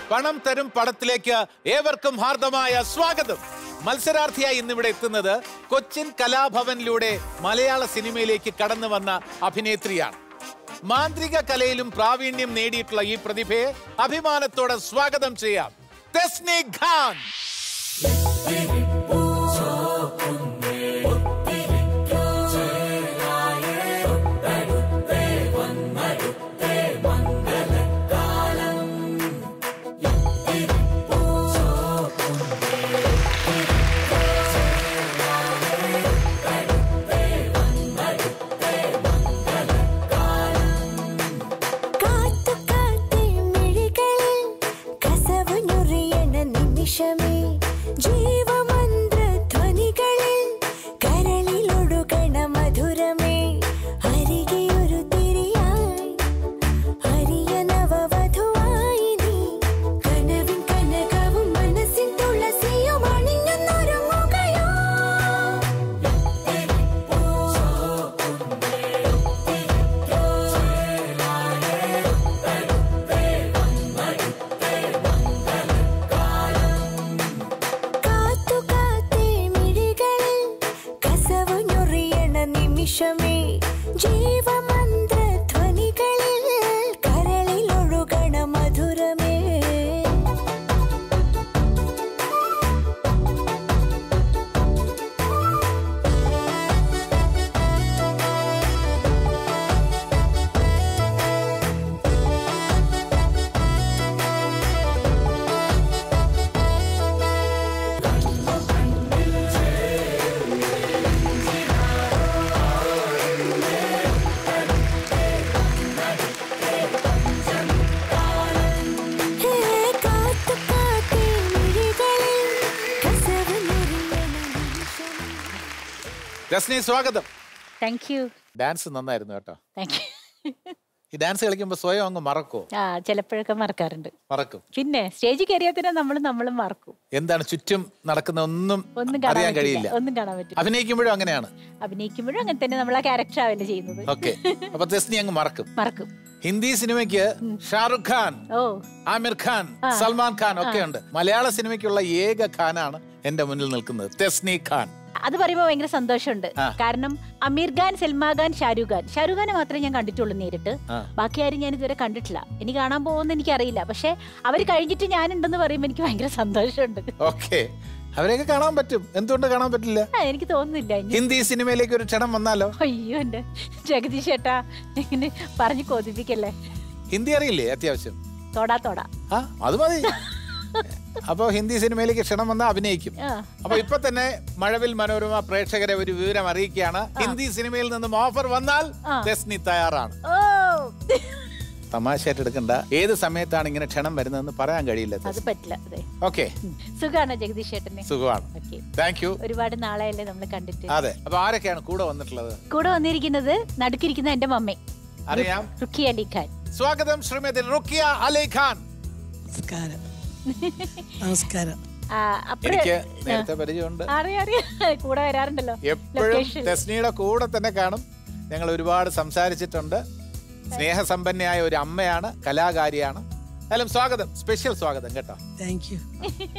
പണം തരും പടത്തിലേക്ക് ഏവർക്കും ഹാർദമായ സ്വാഗതം മത്സരാർത്ഥിയായി ഇന്നിവിടെ എത്തുന്നത് കൊച്ചിൻ കലാഭവനിലൂടെ മലയാള സിനിമയിലേക്ക് കടന്നു വന്ന അഭിനേത്രിയാണ് മാന്ത്രിക കലയിലും പ്രാവീണ്യം നേടിയിട്ടുള്ള ഈ പ്രതിഭയെ അഭിമാനത്തോടെ സ്വാഗതം ചെയ്യാം തെസ്നി ഖാൻ കാത്തു കാത്തേ മിഴികളിൽ കസവു ഞൊറിയണ നിമിഷമേ ജീവമന്ത്ര ധ്വനികളിൽ കരളിലൊഴുകണ മധുരമേ അരികെ ഒരു തിരിയായി അരിയ നവവധുവായി നീ കനവിൻ കനകവും മനസ്സിൻ തുളസിയും അണിഞ്ഞൊന്നൊരുങ്ങുകയോ കാത്തു കാത്തേ മിഴികളിൽ കസവു ഞൊറിയണ നിമിഷമേ ജീവമന്ത്ര ധ്വനികളിൽ കരളിലൊഴുകണ മധുരമേ ഹേ കാത്തു കാത്തേ മിഴികളിൽ കസവു ഞൊറിയണ നിമിഷമേ രസ്നി സ്വാഗതം താങ്ക് യു ഡാൻസ് നന്നായിരുന്നു കേട്ടോ താങ്ക് യു ഈ ഡാൻസ് കളിക്കുമ്പോൾ സ്വയം അങ്ങ് മറക്കോ ആ ചിലപ്പോഴൊക്കെ മറക്കാറുണ്ട് മറക്കും പിന്നെ സ്റ്റേജിൽ കയറിയാൽ തന്നെ നമ്മൾ നമ്മളും മറക്കും എന്താണ് ചുറ്റും നടക്കുന്ന ഒന്നും ഒന്നും കാണാൻ അറിയാൻ പറ്റില്ല കഴിയില്ല ഒന്നും കാണാൻ പറ്റില്ല അഭിനയിക്കുമ്പോഴും അങ്ങനെയാണ് അഭിനയിക്കുമ്പോഴും അങ്ങനെ തന്നെ നമ്മൾ ആ ക്യാരക്ടർ ആവല്ലേ ചെയ്യുന്നത് ഓക്കെ അപ്പൊ തെസ്നി അങ്ങ് മറക്കും മറക്കും ഹിന്ദി സിനിമയ്ക്ക് ഷാറുഖ് ഖാൻ ഓ ആമിർ ഖാൻ സൽമാൻ ഖാൻ ഒക്കെ ഉണ്ട് മലയാള സിനിമയ്ക്കുള്ള ഏക ഖാനാണ് എന്റെ മുന്നിൽ നിൽക്കുന്നത് തെസ്നി ഖാൻ അത് പറയുമ്പോൾ ഭയങ്കര സന്തോഷമുണ്ട് ആ. കാരണം അമീർ ഖാൻ സൽമാൻ ഖാൻ ഷാരൂഖ് ഖാൻ ഷാരൂഖ് ഖാനെ മാത്രമേ ഞാൻ കണ്ടിട്ടുള്ളൂ നേരിട്ട് ആ. ബാക്കി ആരും ഞാൻ ഇതുവരെ കണ്ടിട്ടില്ല ഇനി കാണാൻ പോകുമെന്ന് എനിക്കറിയില്ല പക്ഷെ അവർ കഴിഞ്ഞിട്ട് ഞാനുണ്ടെന്ന് പറയുമ്പോൾ എനിക്ക് ഭയങ്കര സന്തോഷമുണ്ട് ഓക്കെ അവരെയൊക്കെ കാണാൻ പറ്റും എന്തുകൊണ്ട് കാണാൻ പറ്റില്ല ആ, എനിക്ക് തോന്നുന്നില്ല ഇനി ഹിന്ദി സിനിമയിലേക്ക് ഒരു ക്ഷണം വന്നാലോ അയ്യോ എന്റെ ജഗദീഷ് ചേട്ടാ ഇങ്ങനെ പറഞ്ഞു കൊതിപ്പിക്കല്ലേ ഹിന്ദി അറിയില്ലേ അത്യാവശ്യം തൊടാ തൊടാ ആ അത് മതി അപ്പൊ ഹിന്ദി സിനിമയിലേക്ക് ക്ഷണം വന്നാൽ അഭിനയിക്കും ആ അപ്പൊ ഇപ്പൊ തന്നെ മഴവിൽ മനോരമ പ്രേക്ഷകരെ ഒരു വിവരം അറിയിക്കുകയാണ് ഹിന്ദി സിനിമയിൽ നിന്നും ഓഫർ വന്നാൽ ആ. തെസ്നി തയ്യാറാണ് ഓ തമാശയായിട്ട് എടുക്കണ്ട ഏത് സമയത്താണ് ഇങ്ങനെ ക്ഷണം വരുന്നതെന്ന് പറയാൻ കഴിയില്ല അത് പറ്റില്ല അതെ ഓക്കെ സുഖാണോ ജഗദീഷ് ചേട്ടന് സുഖമാണ് ഓക്കെ താങ്ക് യു ഒരുപാട് നാളെയല്ലേ നമ്മൾ കണ്ടിട്ട് അതെ അപ്പൊ ആരൊക്കെയാണ് കൂടെ വന്നിട്ടുള്ളത് കൂടെ വന്നിരിക്കുന്നത് നടുക്കിരിക്കുന്ന എന്റെ മമ്മി അറിയാം റുക്കി അലി ഖാൻ സ്വാഗതം ശ്രീമതി റുക്കിയ അലി ഖാൻ നമസ്കാരം നമസ്കാരം ആ, അപ്പഴ് എനിക്ക് നേരത്തെ പരിചയമുണ്ട് അറിയാം അറിയാം കൂടെ വരാറുണ്ടല്ലോ എപ്പോഴും ലൊക്കേഷൻ തെസ്നിയുടെ കൂടെ തന്നെ കാണും ഞങ്ങൾ ഒരുപാട് സംസാരിച്ചിട്ടുണ്ട് സ്നേഹസമ്പന്നയായ ഒരു അമ്മയാണ് കലാകാരിയാണ് എന്തായാലും സ്വാഗതം സ്പെഷ്യൽ സ്വാഗതം കേട്ടോ താങ്ക് യു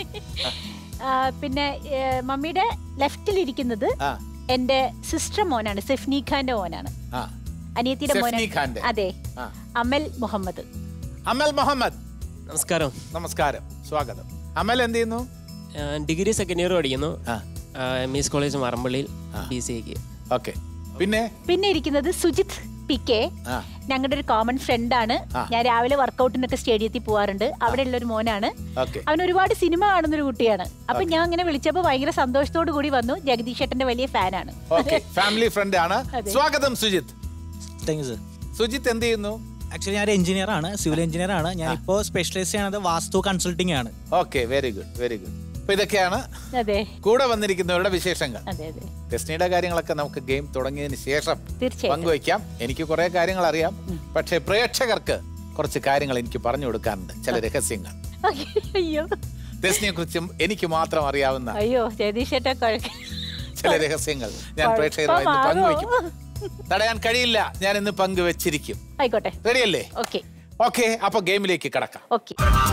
ആ, പിന്നെ ഏ, മമ്മിയുടെ ലെഫ്റ്റിൽ ഇരിക്കുന്നത് ആ എന്റെ സിസ്റ്റർ മോനാണ് സെഫ്നി ഖാന്റെ മോനാണ് ആ അനിയത്തിയുടെ സെഫ്നി മോനാണ് ഖാന്റെ. അതെ ആ. അമൽ മുഹമ്മദ് അമൽ മുഹമ്മദ് നമസ്കാരം നമസ്കാരം സ്വാഗതം അമൽ എന്ത് ചെയ്യുന്നു ഞാൻ ഡിഗ്രി സെക്കൻഡ് ഇയർ പഠിക്കുന്നു ആ എം ഇ എസ് കോളേജ് മറമ്പള്ളിയിൽ ആ. ബി സി എക്ക് ഓക്കെ പിന്നെ പിന്നെ ഇരിക്കുന്നത് സുജിത് പി കെ ആ ഞങ്ങളുടെ ഒരു കോമൺ ഫ്രണ്ട് ആണ് ആ. ഞാൻ രാവിലെ വർക്കൗട്ടിനൊക്കെ സ്റ്റേഡിയത്തിൽ പോവാറുണ്ട് അവിടെ ഉള്ള ഒരു മോനാണ് ഓക്കെ അവൻ ഒരുപാട് സിനിമ കാണുന്ന ഒരു കുട്ടിയാണ് അപ്പൊ ഞാൻ അങ്ങനെ വിളിച്ചപ്പോ ഭയങ്കര സന്തോഷത്തോടു കൂടി വന്നു ജഗദീഷ് ചേട്ടന്റെ വലിയ ഫാനാണ് ഓക്കെ ഫാമിലി ഫ്രണ്ട് ആണ് അതെ. സ്വാഗതം Sujith thank you sir Sujith എന്ത് ചെയ്യുന്നു ആക്ച്വലി ഞാൻ ഒരു എഞ്ചിനീയർ ആണ് സിവിൽ എഞ്ചിനീയർ ആണ് ഞാൻ ഇപ്പോൾ സ്പെഷ്യലൈസ് ചെയ്യണത് വാസ്തു കൺസൾട്ടിംഗ് ആണ് okay very good very good അപ്പൊ ഇതൊക്കെയാണ് അതെ കൂടെ വന്നിരിക്കുന്നവരുടെ വിശേഷങ്ങൾ അതെ അതെ ടെസ്നിയുടെ കാര്യങ്ങളൊക്കെ നമുക്ക് ഗെയിം തുടങ്ങിയതിന് ശേഷം തീർച്ചയായിട്ടും പങ്കുവയ്ക്കാം എനിക്ക് കുറെ കാര്യങ്ങൾ അറിയാം പക്ഷേ പ്രേക്ഷകർക്ക് കുറച്ച് കാര്യങ്ങൾ എനിക്ക് പറഞ്ഞു കൊടുക്കാനുണ്ട് ചില രഹസ്യങ്ങൾ ഓക്കേ. അയ്യോ ടെസ്നിയെ കുറിച്ചും എനിക്ക് മാത്രം അറിയാവുന്ന അയ്യോ ജഗദീഷ് ചേട്ടാ കുഴക്ക ചില രഹസ്യങ്ങൾ ഞാൻ പ്രേക്ഷകരുമായി ഇന്ന് പങ്കുവയ്ക്കും തടയാൻ കഴിയില്ല ഞാൻ ഇന്ന് പങ്കുവച്ചിരിക്കും ആയിക്കോട്ടെ റെഡിയല്ലേ ഓക്കെ ഓക്കെ അപ്പൊ ഗെയിമിലേക്ക് കടക്കാം ഓക്കെ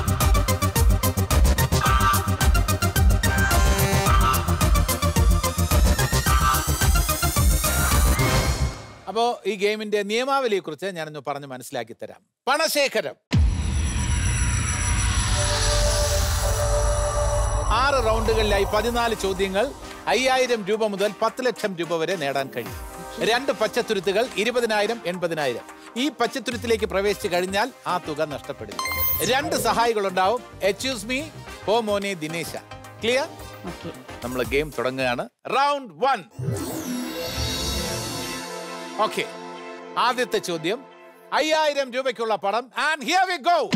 അപ്പോ ഈ ഗെയിമിന്റെ നിയമാവലിയെ കുറിച്ച് ഞാനൊന്ന് പറഞ്ഞ് മനസ്സിലാക്കി തരാം പണശേഖരം ആറ് റൗണ്ടുകളിലായി പതിനാല് ചോദ്യങ്ങൾ അയ്യായിരം രൂപ മുതൽ പത്ത് ലക്ഷം രൂപ വരെ നേടാൻ കഴിയും രണ്ട് പച്ചത്തുരുത്തുകൾ ഇരുപതിനായിരം എൺപതിനായിരം ഈ പച്ചത്തുരുത്തിലേക്ക് പ്രവേശിച്ചു കഴിഞ്ഞാൽ ആ തുക നഷ്ടപ്പെടും രണ്ട് സഹായികളുണ്ടാവും എച്ച്യൂസ് മീ ഹോ മോനെ ദിനേശ ക്ലിയർ ഓക്കെ നമ്മൾ ഗെയിം തുടങ്ങുകയാണ് റൗണ്ട് വൺ ഓക്കെ ആദ്യത്തെ ചോദ്യം അയ്യായിരം രൂപയ്ക്കുള്ള പടം ആൻഡ് ഹിയർ വി ഗോ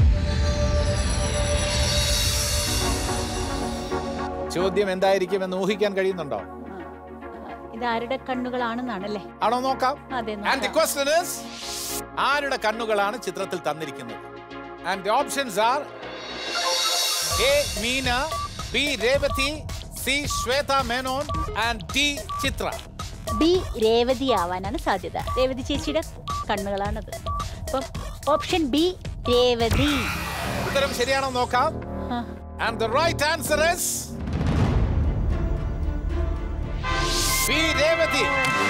ചോദ്യം എന്തായിരിക്കും എന്ന് ഊഹിക്കാൻ കഴിയുന്നുണ്ടോ ഇത് ആരുടെ കണ്ണുകളാണെന്നാണല്ലേ ആണോ നോക്കാം അതെ ആൻഡ് ദി ക്വസ്റ്റ്യൻ ഇസ് ആരുടെ കണ്ണുകളാണ് ചിത്രത്തിൽ തന്നിരിക്കുന്നത് and the options are A Meena B Revathi C Shwetha Menon and D Chitra B Revathi ആവാനാണ് സാധ്യത രേവതി ചേച്ചിയുടെ കണ്ണുകളാണത് അപ്പം ഓപ്ഷൻ ബി രേവതി ഉത്തരം ശരിയാണോ നോക്കാം ആ, and the right answer is B Revathi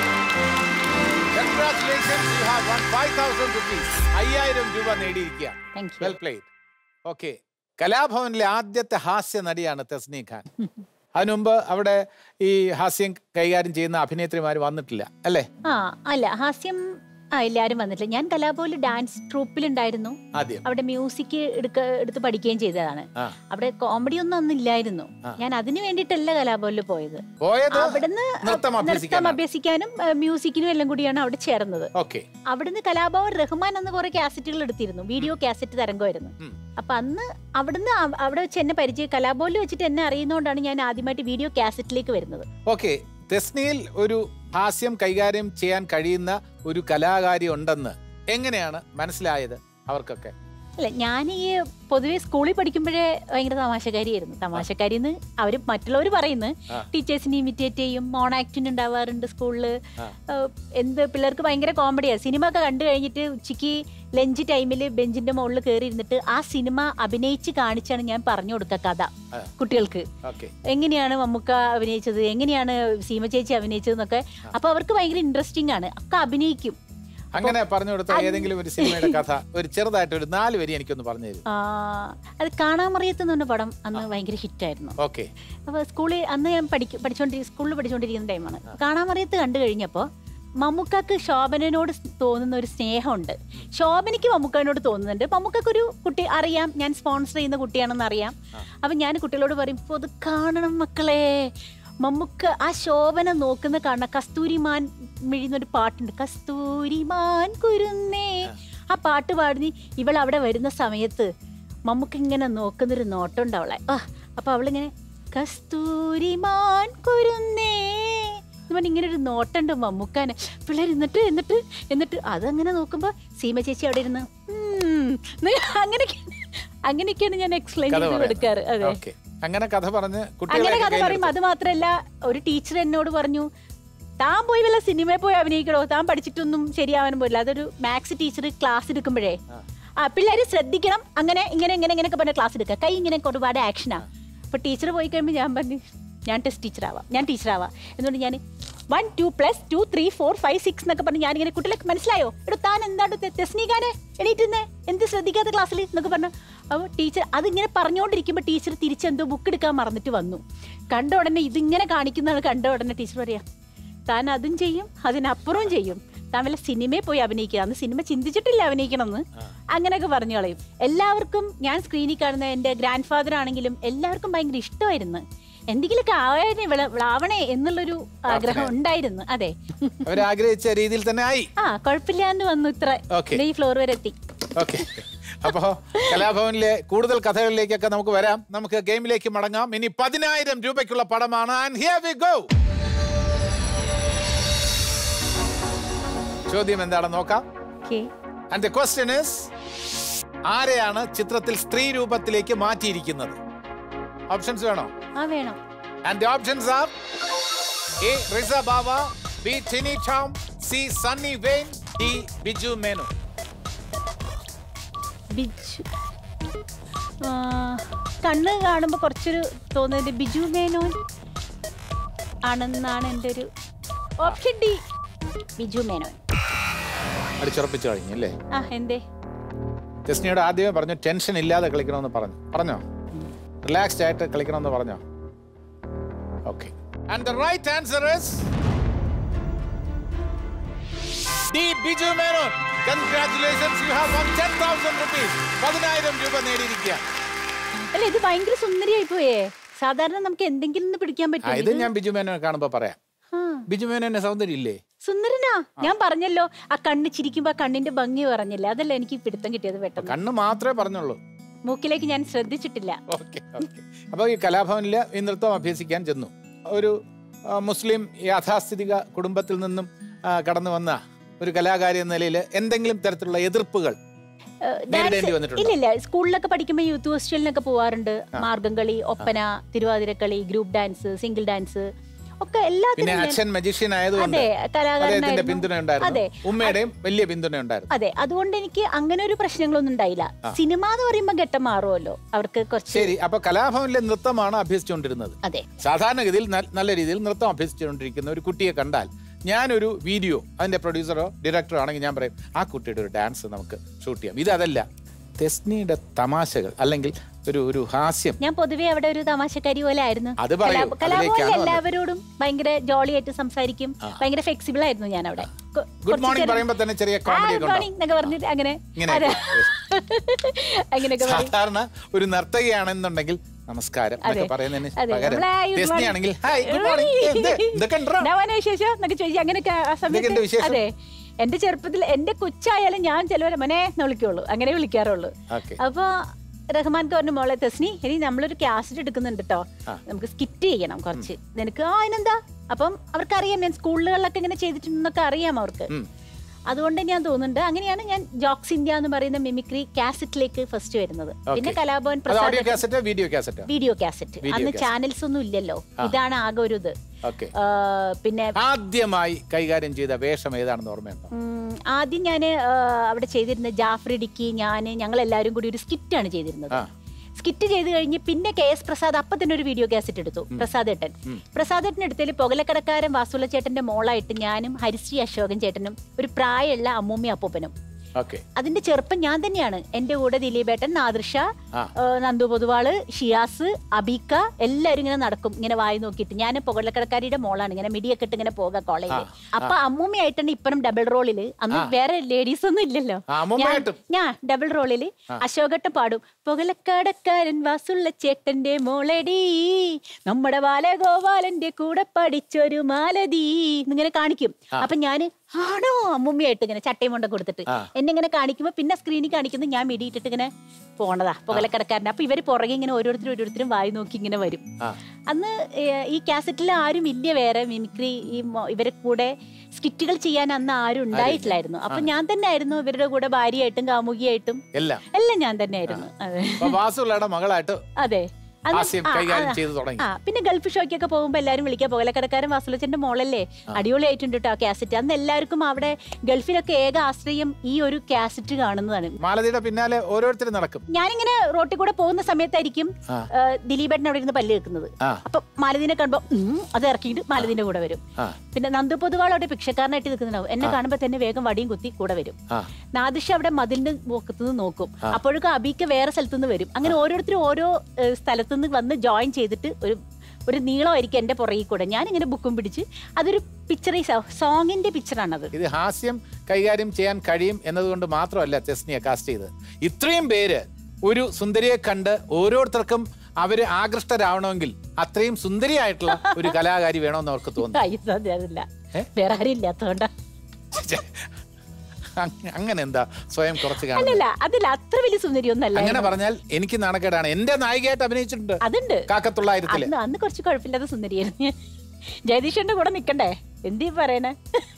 congratulations you have won five thousand rupees അയ്യായിരം രൂപ നേടിയിരിക്കുക Thank you. Well played okay കലാഭവനിലെ ആദ്യത്തെ ഹാസ്യ നടിയാണ് തസ്നി ഖാൻ അതിനുമുമ്പ് അവിടെ ഈ ഹാസ്യം കൈകാര്യം ചെയ്യുന്ന അഭിനേത്രിമാർ വന്നിട്ടില്ല അല്ലേ ആ അല്ല ഹാസ്യം ആ എല്ലാരും വന്നിട്ടില്ല ഞാൻ കലാപോല് ഡാൻസ് ട്രൂപ്പിലുണ്ടായിരുന്നു ആദ്യം അവിടെ മ്യൂസിക് എടുക്ക എടുത്ത് പഠിക്കുകയും ചെയ്തതാണ് ആ. അവിടെ കോമഡി ഒന്നും അന്ന് ഇല്ലായിരുന്നു ആ. ഞാൻ അതിന് വേണ്ടിയിട്ടല്ല കലാപോലിൽ പോയത് പോയത് അവിടുന്ന് നൃത്തം നൃത്തം അഭ്യസിക്കാൻ അഭ്യസിക്കാനും ആ, മ്യൂസിക്കിനും എല്ലാം കൂടിയാണ് അവിടെ ചേർന്നത് ഓക്കെ അവിടുന്ന് കലാഭവൻ റഹ്മാൻ അന്ന് കുറെ കാസറ്റുകൾ എടുത്തിരുന്നു വീഡിയോ കാസറ്റ് തരംഗമായിരുന്നു ഉം. അപ്പൊ അന്ന് അവിടുന്ന് അവ- അവിടെ വെച്ച് എന്നെ പരിചയം കലാഭവനിൽ വെച്ചിട്ട് എന്നെ അറിയുന്നതുകൊണ്ടാണ് ഞാൻ ആദ്യമായിട്ട് വീഡിയോ കാസറ്റിലേക്ക് വരുന്നത് ഓക്കെ തെസ്നിയിൽ ഒരു ഹാസ്യം കൈകാര്യം ചെയ്യാൻ കഴിയുന്ന ഒരു കലാകാരി ഉണ്ടെന്ന് എങ്ങനെയാണ് മനസ്സിലായത് അവർക്കൊക്കെ അല്ല ഞാൻ ഈ പൊതുവെ സ്കൂളിൽ പഠിക്കുമ്പോഴേ ഭയങ്കര തമാശക്കാരിയായിരുന്നു തമാശക്കാരി എന്ന് അവർ മറ്റുള്ളവർ പറയുന്നു ആ. ടീച്ചേഴ്സിനെ ഇമിറ്റേറ്റ് ചെയ്യും മോൺ ആക്ടിന് ഉണ്ടാവാറുണ്ട് സ്കൂളിൽ ആ. എന്ത് പിള്ളേർക്ക് ഭയങ്കര കോമഡിയാണ് സിനിമ ഒക്കെ കണ്ടു കഴിഞ്ഞിട്ട് ഉച്ചയ്ക്ക് ലഞ്ച് ടൈമിൽ ബെഞ്ചിന്റെ മുകളിൽ കയറി ഇരുന്നിട്ട് ആ സിനിമ അഭിനയിച്ച് കാണിച്ചാണ് ഞാൻ പറഞ്ഞു കൊടുക്കുക കഥ ആ. കുട്ടികൾക്ക് ഓക്കെ എങ്ങനെയാണ് മമ്മൂക്ക അഭിനയിച്ചത് എങ്ങനെയാണ് സീമ ചേച്ചി അഭിനയിച്ചത് എന്നൊക്കെ അപ്പൊ അവർക്ക് ഭയങ്കര ഇൻട്രസ്റ്റിംഗ് ആണ് ഒക്കെ അഭിനയിക്കും അങ്ങനെ പറഞ്ഞു കൊടുത്ത ഏതെങ്കിലും ഒരു സിനിമയുടെ കഥ ഒരു ചെറുതായിട്ട് ഒരു നാല് വരി എനിക്കൊന്ന് പറഞ്ഞു തരും ആ, അത് കാണാമറിയത്ത് എന്ന് പറഞ്ഞ പടം അന്ന് ഭയങ്കര ഹിറ്റായിരുന്നു ഓക്കെ അപ്പോൾ സ്കൂളിൽ അന്ന് ഞാൻ പഠിക്ക പഠിച്ചോണ്ടിരി സ്കൂളിൽ പഠിച്ചുകൊണ്ടിരിക്കുന്ന ടൈമാണ് കാണാമറിയത്ത് കണ്ടു കഴിഞ്ഞപ്പോൾ മമ്മൂക്കാക്ക് ശോഭനനോട് സ് തോന്നുന്ന ഒരു സ്നേഹമുണ്ട് ശോഭനയ്ക്ക് മമ്മൂക്കാനോട് തോന്നുന്നുണ്ട് മമ്മൂക്കാക്ക് ഒരു കുട്ടി അറിയാം ഞാൻ സ്പോൺസർ ചെയ്യുന്ന കുട്ടിയാണെന്ന് അറിയാം അപ്പം ഞാൻ കുട്ടികളോട് പറയും "ഇപ്പൊ അത് കാണണം മക്കളെ മമ്മൂക്ക ആ ശോഭന നോക്കുന്ന കാണണം കസ്തൂരിമാൻ മിഴിയുന്നൊരു പാട്ടുണ്ട് കസ്തൂരിമാൻ കുരുന്നേ ആ പാട്ട് പാടി ഇവൾ അവിടെ വരുന്ന സമയത്ത് മമ്മൂക്ക ഇങ്ങനെ നോക്കുന്നൊരു നോട്ടമുണ്ട് അവളെ ആ അപ്പൊ അവളിങ്ങനെ കസ്തൂരിമാൻ കുരുന്നേ എന്ന് പറഞ്ഞ് ഇങ്ങനെ ഒരു നോട്ടുണ്ട് മമ്മൂക്കാന് പിള്ളേർ എന്നിട്ട് എന്നിട്ട് എന്നിട്ട് അതങ്ങനെ നോക്കുമ്പോ സീമ ചേച്ചി അവിടെ ഇരുന്ന് "ഉം" എന്ന് അങ്ങനെയൊക്കെ അങ്ങനെയൊക്കെയാണ് ഞാൻ എക്സ്പ്ലെയിൻ കഥ ചെയ്ത് പറയാം. കൊടുക്കാറ് അതെ ഓക്കെ അങ്ങനെ കഥ പറഞ്ഞ് അങ്ങനെ കുട്ടികളെ കഥ പറയും അത് മാത്രല്ല ഒരു ടീച്ചർ എന്നോട് പറഞ്ഞു താൻ പോയി വല്ല സിനിമയിൽ പോയി അഭിനയിക്കണോ താൻ പഠിച്ചിട്ടൊന്നും ശരിയാവാനും പോയില്ല അതൊരു മാത്സ് ടീച്ചർ ക്ലാസ് എടുക്കുമ്പോഴേ ആ പിള്ളേര് ശ്രദ്ധിക്കണം അങ്ങനെ ഇങ്ങനെ ഇങ്ങനെ ഇങ്ങനെയൊക്കെ പറഞ്ഞ ക്ലാസ് എടുക്കുക കൈ ഇങ്ങനെ ഒരുപാട് ആക്ഷനാ അപ്പൊ ടീച്ചർ പോയി കഴിയുമ്പോൾ ഞാൻ പറഞ്ഞു ഞാൻ ടെസ്റ്റ് ടീച്ചർ ആവാം ഞാൻ ടീച്ചർ ആവാം എന്നുകൊണ്ട് ഞാൻ one two plus two three four five six എന്നൊക്കെ പറഞ്ഞ് ഞാനിങ്ങനെ കുട്ടികളൊക്കെ മനസ്സിലായോ എടോ താൻ എന്താണ് തെസ്നീകാനെ എണീറ്റുന്നേ എന്ത് ശ്രദ്ധിക്കാത്ത ക്ലാസ്സിൽ എന്നൊക്കെ പറഞ്ഞു അപ്പോൾ ടീച്ചർ അതിങ്ങനെ പറഞ്ഞുകൊണ്ടിരിക്കുമ്പോൾ ടീച്ചർ തിരിച്ചെന്തോ ബുക്ക് എടുക്കാൻ മറന്നിട്ട് വന്നു കണ്ട ഉടനെ ഇതിങ്ങനെ കാണിക്കുന്നതാണ് കണ്ട ഉടനെ ടീച്ചർ പറയാ താൻ അതും ചെയ്യും അതിനപ്പുറവും ചെയ്യും താൻ വല്ല സിനിമയിൽ പോയി അഭിനയിക്കുക അന്ന് സിനിമ ചിന്തിച്ചിട്ടില്ല അഭിനയിക്കണമെന്ന് അങ്ങനെയൊക്കെ പറഞ്ഞു കളയും എല്ലാവർക്കും ഞാൻ സ്ക്രീനിൽ കാണുന്ന എൻ്റെ ഗ്രാൻഡ് ഫാദർ ആണെങ്കിലും എല്ലാവർക്കും ഭയങ്കര ഇഷ്ടമായിരുന്നു എന്തെങ്കിലുമൊക്കെ ആവാനെ ആവണേ എന്നുള്ളൊരു ആഗ്രഹം ഉണ്ടായിരുന്നു അതെ അവരാഗ്രഹിച്ച രീതിയിൽ തന്നെ ആയി ആ കുഴപ്പമില്ലാണ്ട് വന്നു ഇത്ര Okay. ദേ ഈ ഫ്ലോർ വരെ എത്തി ഓക്കെ അപ്പോ കലാഭവനിലെ കൂടുതൽ കഥകളിലേക്കൊക്കെ നമുക്ക് വരാം നമുക്ക് ഗെയിമിലേക്ക് മടങ്ങാം ഇനി പതിനായിരം രൂപയ്ക്കുള്ള പടമാണ് ആൻഡ് ഹിയർ വി ഗോ ചോദ്യം എന്താണെന്ന് നോക്കാം okay and the question is ആരെയാണ് ചിത്രത്തിൽ സ്ത്രീ രൂപത്തിലേക്ക് മാറ്റിയിരിക്കുന്നത് ഓപ്ഷൻസ് വേണോ ആ വേണം and the options are A Riza Bava B Tini Tom C Sunny Wayne D Biju Menu Biju ആ, കണ്ണ് കാണുമ്പോൾ കുറച്ചൊരു തോന്നുന്നത് ബിജു മേനോൻ ആണെന്നാണ് എൻ്റെ ഒരു ഓപ്ഷൻ ഡി ബിജു മേനോൻ അടിച്ചുറപ്പിച്ചു കഴിഞ്ഞു അല്ലേ ആ എന്തേ ജസ്നിയോട് ആദ്യമേ പറഞ്ഞു ടെൻഷൻ ഇല്ലാതെ കളിക്കണമെന്ന് പറഞ്ഞു പറഞ്ഞോ റിലാക്സ്ഡ് ആയിട്ട് കളിക്കണമെന്ന് പറഞ്ഞോ okay and the right answer is D Biju Menon congratulations you have won ten thousand rupees പതിനായിരം രൂപ നേടിയിരിക്കുക അല്ല ഇത് ഭയങ്കര സുന്ദരിയായി പോയേ സാധാരണ നമുക്ക് എന്തെങ്കിലും ഒന്ന് പിടിക്കാൻ ആ പറ്റും ഇത് ഞാൻ ബിജു മേനോനെ കാണുമ്പോൾ പറയാം ആ, ബിജു മേനോന്റെ സൗന്ദര്യം ഇല്ലേ സുന്ദരനാ ഞാൻ പറഞ്ഞല്ലോ ആ കണ്ണ് ചിരിക്കുമ്പോ ആ കണ്ണിന്റെ ഭംഗി പറഞ്ഞില്ല അതല്ല എനിക്ക് പിടുത്തം കിട്ടിയത് പെട്ടെന്ന് കണ്ണ് മാത്രമേ പറഞ്ഞുള്ളൂ മൂക്കിലേക്ക് ഞാൻ ശ്രദ്ധിച്ചിട്ടില്ല ഓക്കെ ഓക്കെ അപ്പോൾ ഈ കലാഭവനിൽ ഈ നൃത്തം അഭ്യസിക്കാൻ ചെന്നു ഒരു ആ, മുസ്ലിം യാഥാസ്ഥിതിക കുടുംബത്തിൽ നിന്നും ആ, കടന്നു വന്ന ഒരു കലാകാരി എന്ന നിലയിൽ എന്തെങ്കിലും തരത്തിലുള്ള എതിർപ്പുകൾ ഏഹ്, നേരിടേണ്ടി ഡാൻസ് വന്നിട്ടുണ്ടോ? ഇല്ല ഇല്ല സ്കൂളിലൊക്കെ പഠിക്കുമ്പോൾ യൂത്ത് ഹോസ്റ്റലിനൊക്കെ പോവാറുണ്ട് Margamkali Oppana Thiruvathirakali group dance single dance ഒക്കെ പിന്നെ എല്ലാത്തിനും ഞാൻ- അച്ഛൻ മജീഷ്യൻ ആയതുകൊണ്ട് അതെ അദ്ദേഹത്തിന്റെ കലാകാരനായിരുന്നു പിന്തുണ ഉണ്ടായിരുന്നു അതെ ഉമ്മയുടെയും വലിയ പിന്തുണ ഉണ്ടായിരുന്നു അതെ അതുകൊണ്ട് എനിക്ക് അങ്ങനെ ഒരു പ്രശ്നങ്ങളൊന്നും ഉണ്ടായില്ല സിനിമ എന്ന് പറയുമ്പോൾ ഘട്ടം മാറുമല്ലോ അവർക്ക് കുറച്ച് ശരി അപ്പൊ കലാഭവനിലെ നൃത്തമാണ് അഭ്യസിച്ചുകൊണ്ടിരുന്നത് അതെ സാധാരണഗതിയിൽ ന- നല്ല രീതിയിൽ നൃത്തം അഭ്യസിച്ചുകൊണ്ടിരിക്കുന്ന ഒരു കുട്ടിയെ കണ്ടാൽ ഞാനൊരു വീഡിയോ അതിന്റെ പ്രൊഡ്യൂസറോ ഡയറക്ടറോ ആണെങ്കിൽ ഞാൻ പറയും ആ കുട്ടിയുടെ ഒരു ഡാൻസ് നമുക്ക് ഷൂട്ട് ചെയ്യാം ഇത് അതല്ല തെസ്നിയുടെ തമാശകൾ അല്ലെങ്കിൽ ഒരു ഒരു ഹാസ്യം ഞാൻ പൊതുവെ അവിടെ ഒരു തമാശക്കാരി പോലെ ആയിരുന്നു അത് പറയൂ. കലാ- കലാഭവനിൽ അതിലേക്കാണ് വന്നത്. എല്ലാവരോടും ഭയങ്കര ജോളി ആയിട്ട് സംസാരിക്കും ഭയങ്കര ഫ്ലെക്സിബിൾ ആയിരുന്നു ഞാൻ അവിടെ കൊ- ഗുഡ് കുറച്ച് മോർണിംഗ് ചെറിയ- പറയുമ്പോ തന്നെ ചെറിയ ആ, കോമഡി good ഒക്കെ morning ഉണ്ടാവും എന്നൊക്കെ പറഞ്ഞിട്ട് അങ്ങനെ ഇങ്ങനെ അതെ. അങ്ങനെയൊക്കെ പറയും സാധാരണ ഒരു നർത്തകിയാണെന്നുണ്ടെങ്കിൽ നമസ്കാരം എന്നൊക്കെ അതെ. പറയുന്നതിന് അതെ, പകരം നമ്മളെ ആ good തെസ്നി morning. ആണെങ്കിൽ ഹായ് ഗുഡ് മോർണിംഗ് എന്തൊക്കെ ഉണ്ടെടാ?" എന്നാ മോനെ വിശേഷം എന്നൊക്കെ ചോദിച്ചു അങ്ങനെയൊക്കെ ആ എന്തൊക്കെയുണ്ട് സമയത്ത് വിശേഷം? അതെ എന്റെ ചെറുപ്പത്തിൽ എന്റെ കൊച്ചായാലും ഞാൻ ചിലവരെ മോനെ എന്ന് വിളിക്കുള്ളൂ അങ്ങനെ വിളിക്കാറുള്ളൂ ഓക്കെ അപ്പൊ റഹ്മാൻ പറഞ്ഞു മോളെ തസ്നി ഇനി നമ്മളൊരു കാസറ്റ് എടുക്കുന്നുണ്ട് കേട്ടോ ആ. നമുക്ക് സ്കിറ്റ് ചെയ്യണം കുറച്ച് നിനക്ക് ആ അതിനെന്താ അപ്പം അവർക്കറിയാം ഞാൻ സ്കൂളുകളിലൊക്കെ ഇങ്ങനെ ചെയ്തിട്ടുണ്ടെന്നൊക്കെ അറിയാം അവർക്ക് ഉം. അതുകൊണ്ട് ഞാൻ തോന്നുന്നുണ്ട് അങ്ങനെയാണ് ഞാൻ ജോക്സ് ഇന്ത്യ എന്ന് പറയുന്ന മിമിക്രി കാസറ്റിലേക്ക് ഫസ്റ്റ് വരുന്നത് പിന്നെ കലാഭവൻ അത് ഓഡിയോ പ്രസാദ് കാസറ്റോ വീഡിയോ കാസറ്റോ വീഡിയോ കാസറ്റ് Video അന്ന് cassette. ചാനൽസ് ഒന്നും ഇല്ലല്ലോ ഇതാണ് ആകെ ഒരു ഇത് ഓക്കെ ആ, പിന്നെ ആദ്യമായി കൈകാര്യം ചെയ്ത വേഷം ഏതാണെന്ന് ഓർമ്മയുണ്ടോ ഉം, ആദ്യം ഞാൻ അവിടെ ചെയ്തിരുന്ന ജാഫർ ഇടുക്കി ഞാൻ ഞങ്ങൾ എല്ലാവരും കൂടി ഒരു സ്കിറ്റാണ് ചെയ്തിരുന്നത് ആ. സ്കിറ്റ് ചെയ്ത് കഴിഞ്ഞ് പിന്നെ കെ എസ് പ്രസാദ് അപ്പൊ തന്നെ ഒരു വീഡിയോ കാസറ്റ് എടുത്തു പ്രസാദ് ഏട്ടൻ പ്രസാദ് ഏട്ടൻ എടുത്തതിൽ പുകലക്കടക്കാരൻ വാസുള്ള ചേട്ടന്റെ മോളായിട്ട് ഞാനും ഹരിശ്രീ അശോകൻ ചേട്ടനും ഒരു പ്രായമുള്ള അമ്മൂമ്മ അപ്പൂപ്പനും ഓക്കെ അതിന്റെ ചെറുപ്പം ഞാൻ തന്നെയാണ് എന്റെ കൂടെ ദിലീപേട്ടൻ നാദൃഷ ആ. ഏഹ് നന്ദു പൊതുവാള് ഷിയാസ് അബീക്ക എല്ലാരും ഇങ്ങനെ നടക്കും ഇങ്ങനെ വായി നോക്കിയിട്ട് ഞാൻ പുകലക്കടക്കാരിയുടെ മോളാണ് ഇങ്ങനെ മിടിയൊക്കെ ഇട്ട് ഇങ്ങനെ പോകാം കോളേജിൽ അപ്പൊ അമ്മൂമ്മയായിട്ടാണ് ഇപ്പഴും ഡബിൾ റോളില് അന്ന് വേറെ ലേഡീസ് ഒന്നും ഇല്ലല്ലോ ആ, അമ്മൂമ്മയായിട്ടും. ഞാൻ- ഞാൻ ഡബിൾ റോളില് അശോകട്ടൻ പാടും പുകലക്കടക്കാരൻ വാസുള്ള ചേട്ടന്റെ മോളടി നമ്മുടെ ബാലഗോപാലന്റെ കൂടെ പഠിച്ചൊരു മാലതി എന്നിങ്ങനെ കാണിക്കും അപ്പൊ ഞാന് ആണോ അമ്മൂമ്മയായിട്ട് ഇങ്ങനെ ചട്ടയും കൊണ്ട കൊടുത്തിട്ട് ആ. എന്നെ ഇങ്ങനെ കാണിക്കുമ്പോ പിന്നെ സ്ക്രീനിൽ കാണിക്കുന്നത് ഞാൻ മിടിയിട്ടിട്ട് ഇങ്ങനെ പോണതാ പുകലക്കടക്കാരൻ്റെ അപ്പൊ ഇവര് പുറകെ ഇങ്ങനെ ഓരോരുത്തരും ഓരോരുത്തരും വായി നോക്കി ഇങ്ങനെ വരും ആ അന്ന് ഏഹ്, ഈ കാസറ്റിൽ ആരും ഇല്ല വേറെ മിമിക്രി ഈ മൊ- ഇവരെ കൂടെ സ്കിറ്റുകൾ ചെയ്യാൻ അന്ന് ആരും ഉണ്ടായിട്ടില്ലായിരുന്നു അപ്പൊ ഞാൻ തന്നെ ആയിരുന്നു ഇവരുടെ കൂടെ ഭാര്യയായിട്ടും കാമുകിയായിട്ടും എല്ലാം എല്ലാം ഞാൻ തന്നെ ആയിരുന്നു അതെ അപ്പൊ വാസുള്ളയുടെ മകളായിട്ട് അതെ അന്ന് ഹാസ്യം ആ, കൈകാര്യം ആ, ചെയ്തു തുടങ്ങി ആ പിന്നെ ഗൾഫ് ഷോയ്ക്കൊക്കെ പോകുമ്പോ എല്ലാരും വിളിക്കാൻ പുകലക്കടക്കാരൻ വാസുലച്ചന്റെ മോളല്ലേ അടിപൊളിയായിട്ടുണ്ട് കേട്ടോ കാസറ്റ് അന്ന് എല്ലാവർക്കും അവിടെ ഗൾഫിലൊക്കെ ഏക ആശ്രയം ഈ ഒരു കാസറ്റ് കാണുന്നതാണ് മാലതിയുടെ പിന്നാലെ ഓരോരുത്തരും നടക്കും ഞാനിങ്ങനെ റോട്ടിൽ കൂടെ പോകുന്ന സമയത്തായിരിക്കും ആ. ഏഹ്, ദിലീപേട്ടൻ അവിടെ ഇരുന്ന് പല്ല് വെക്കുന്നത് ആ അപ്പൊ മാലതിനെ കാണുമ്പോ ഉം, അത് ഇറക്കിയിട്ട് മാലതിന്റെ കൂടെ വരും ആ പിന്നെ നന്ദു പൊതുവാളോടെ ഭിക്ഷക്കാരനായിട്ട് നിൽക്കുന്നുണ്ടാവും എന്നെ കാണുമ്പോ തന്നെ വേഗം വടിയും കുത്തി കൂടെ വരും ആ നാദിഷ അവിടെ മതിലിന്റെ മുഖത്തുനിന്ന് നോക്കും അപ്പോഴേക്കും അബിക്ക് വേറെ സ്ഥലത്തുനിന്ന് വരും അങ്ങനെ ഓരോരുത്തരും ഓരോ ഏഹ്, സ്ഥലത്തുനിന്ന് വന്ന് ജോയിൻ ചെയ്തിട്ട് ഒരു ഒരു നീളമായിരിക്കും എന്റെ പുറകിൽ കൂടെ ഞാൻ ഇങ്ങനെ ബുക്കും പിടിച്ച് അതൊരു പിക്ചർ സോങ്ങിന്റെ പിക്ചറാണത് ഇത് ഹാസ്യം കൈകാര്യം ചെയ്യാൻ കഴിയും എന്നതുകൊണ്ട് മാത്രമല്ല തെസ്നിയെ കാസ്റ്റ് ചെയ്തത് ഇത്രയും പേര് ഒരു സുന്ദരിയെ കണ്ട് ഓരോരുത്തർക്കും അവര് ആകൃഷ്ടരാവണമെങ്കിൽ അത്രയും സുന്ദരിയായിട്ടുള്ള ഒരു കലാകാരി വേണമെന്ന് അവർക്ക് തോന്നുന്നു അയ്യോ, അത് അതില്ല ഏ? വേറെ ആരും ഇല്ലാത്തതുകൊണ്ടാ അങ്ങ- അങ്ങനെ എന്താ സ്വയം കുറച്ച് കാണുന്നത് അല്ലല്ല അതില്ല അത്ര വലിയ സുന്ദരി ഒന്നല്ല അങ്ങനെ പറഞ്ഞാൽ എനിക്ക് നാണക്കേടാണ് എന്റെ നായികയായിട്ട് അഭിനയിച്ചിട്ടുണ്ട് അതുണ്ട് കാക്കത്തുള്ളായിരത്തില് അന്ന് അന്ന് കുറച്ച് കുഴപ്പമില്ലാത്ത സുന്ദരിയായിരുന്നു ഞാൻ. ജഗദീഷന്റെ കൂടെ നിക്കണ്ടേ എന്തീ പറയണേ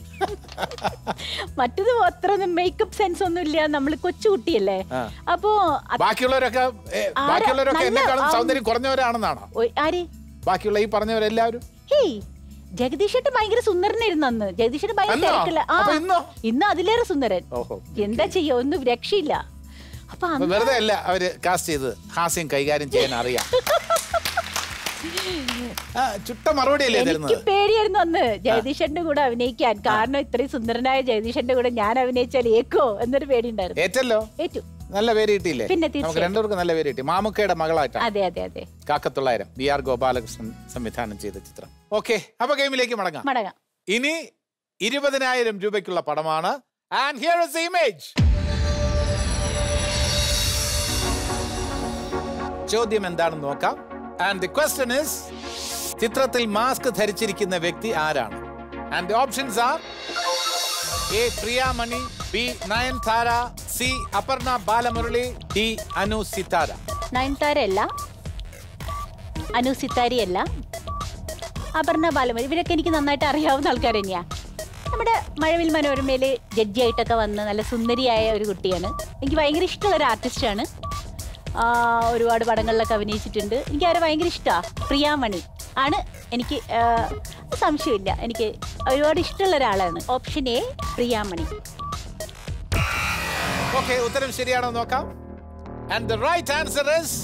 മറ്റത് അത്ര മേക്കപ്പ് സെൻസ് ഒന്നും ഇല്ല നമ്മള് കൊച്ചുകുട്ടിയല്ലേ ആ. അപ്പോ അത് ബാക്കിയുള്ളവരൊക്കെ ഏ, ആരാ? ബാക്കിയുള്ളവരൊക്കെ നല്ല- എന്നെക്കാളും ആ. സൗന്ദര്യം കുറഞ്ഞവരാണെന്നാണോ ഒ- ആര് ബാക്കിയുള്ള ഈ പറഞ്ഞവരെല്ലാവരും ഹേയ് ജഗദീഷേട്ട് ഭയങ്കര സുന്ദരനായിരുന്നു അന്ന് ജഗദീഷേട്ട് ഭയങ്കര അന്നോ? തിരക്കില്ല ആ അപ്പൊ ഇന്നോ? ഇന്ന് അതിലേറെ സുന്ദരൻ ഓഹോ എന്താ ചെയ്യാ ഒന്നും രക്ഷയില്ല അപ്പൊ അപ്പൊ അന്ന് വെറുതെ അല്ല അവര് കാസ്റ്റ് ചെയ്തത് ഹാസ്യം കൈകാര്യം ചെയ്യാൻ അറിയാം ആ, ചുട്ട മറുപടി അല്ലേ എനിക്ക് തരുന്നത് പേടിയായിരുന്നു അന്ന് ജഗദീഷന്റെ കൂടെ അഭിനയിക്കാൻ കാരണം ഇത്രയും സുന്ദരനായ ജഗദീഷന്റെ കൂടെ ഞാൻ അഭിനയിച്ചാൽ ഏക്കോ എന്നൊരു പേടി ഉണ്ടായിരുന്നു ഏറ്റല്ലോ ഏറ്റു നല്ല പേര് കിട്ടിയില്ലേ പിന്നെ നമുക്ക് തീർച്ചയായും. രണ്ടുപേർക്കും നല്ല പേര് കിട്ടി മാമുക്കയുടെ മകളായിട്ടാണ് അതെ അതെ അതെ കാക്കത്തൊള്ളായിരം ബി ആർ ഗോപാലകൃഷ്ണൻ സംവിധാനം ചെയ്ത ചിത്രം ഓക്കെ അപ്പൊ ഗെയിമിലേക്ക് മടങ്ങാം മടങ്ങാം ഇനി ഇരുപതിനായിരം രൂപയ്ക്കുള്ള പടമാണ് and here is the image ചോദ്യം എന്താണെന്ന് നോക്കാം ആൻഡ് ദി ക്വസ്റ്റ്യൻ ഇസ് ചിത്രത്തിൽ മാസ്ക് ധരിച്ചിരിക്കുന്ന വ്യക്തി ആരാണ് and the options are A Priyamani B Nayanthara C Aparna Balamurali D Anu Sithara Nayanthara അല്ല അനു സിത്താരി അല്ല അപർണ ബാലമതി ഇവരൊക്കെ എനിക്ക് നന്നായിട്ട് അറിയാവുന്ന ആൾക്കാർ തന്നെയാ നമ്മുടെ മഴവിൽ മനോരമയിൽ ജഡ്ജിയായിട്ടൊക്കെ വന്ന് നല്ല സുന്ദരിയായ ഒരു കുട്ടിയാണ് എനിക്ക് ഭയങ്കര ഇഷ്ടമുള്ള ഒരു ആർട്ടിസ്റ്റാണ് ഒരുപാട് പടങ്ങളിലൊക്കെ അഭിനയിച്ചിട്ടുണ്ട് എനിക്ക് അവരെ ഭയങ്കര ഇഷ്ടമാണ് പ്രിയാമണി ആണ് എനിക്ക് ആ, സംശയമില്ല എനിക്ക് ഒരുപാട് ഇഷ്ടമുള്ള ഒരാളാണ് ഓപ്ഷൻ എ പ്രിയാമണി ഓക്കെ ഉത്തരം ശരിയാണോ എന്ന് നോക്കാം and the right answer is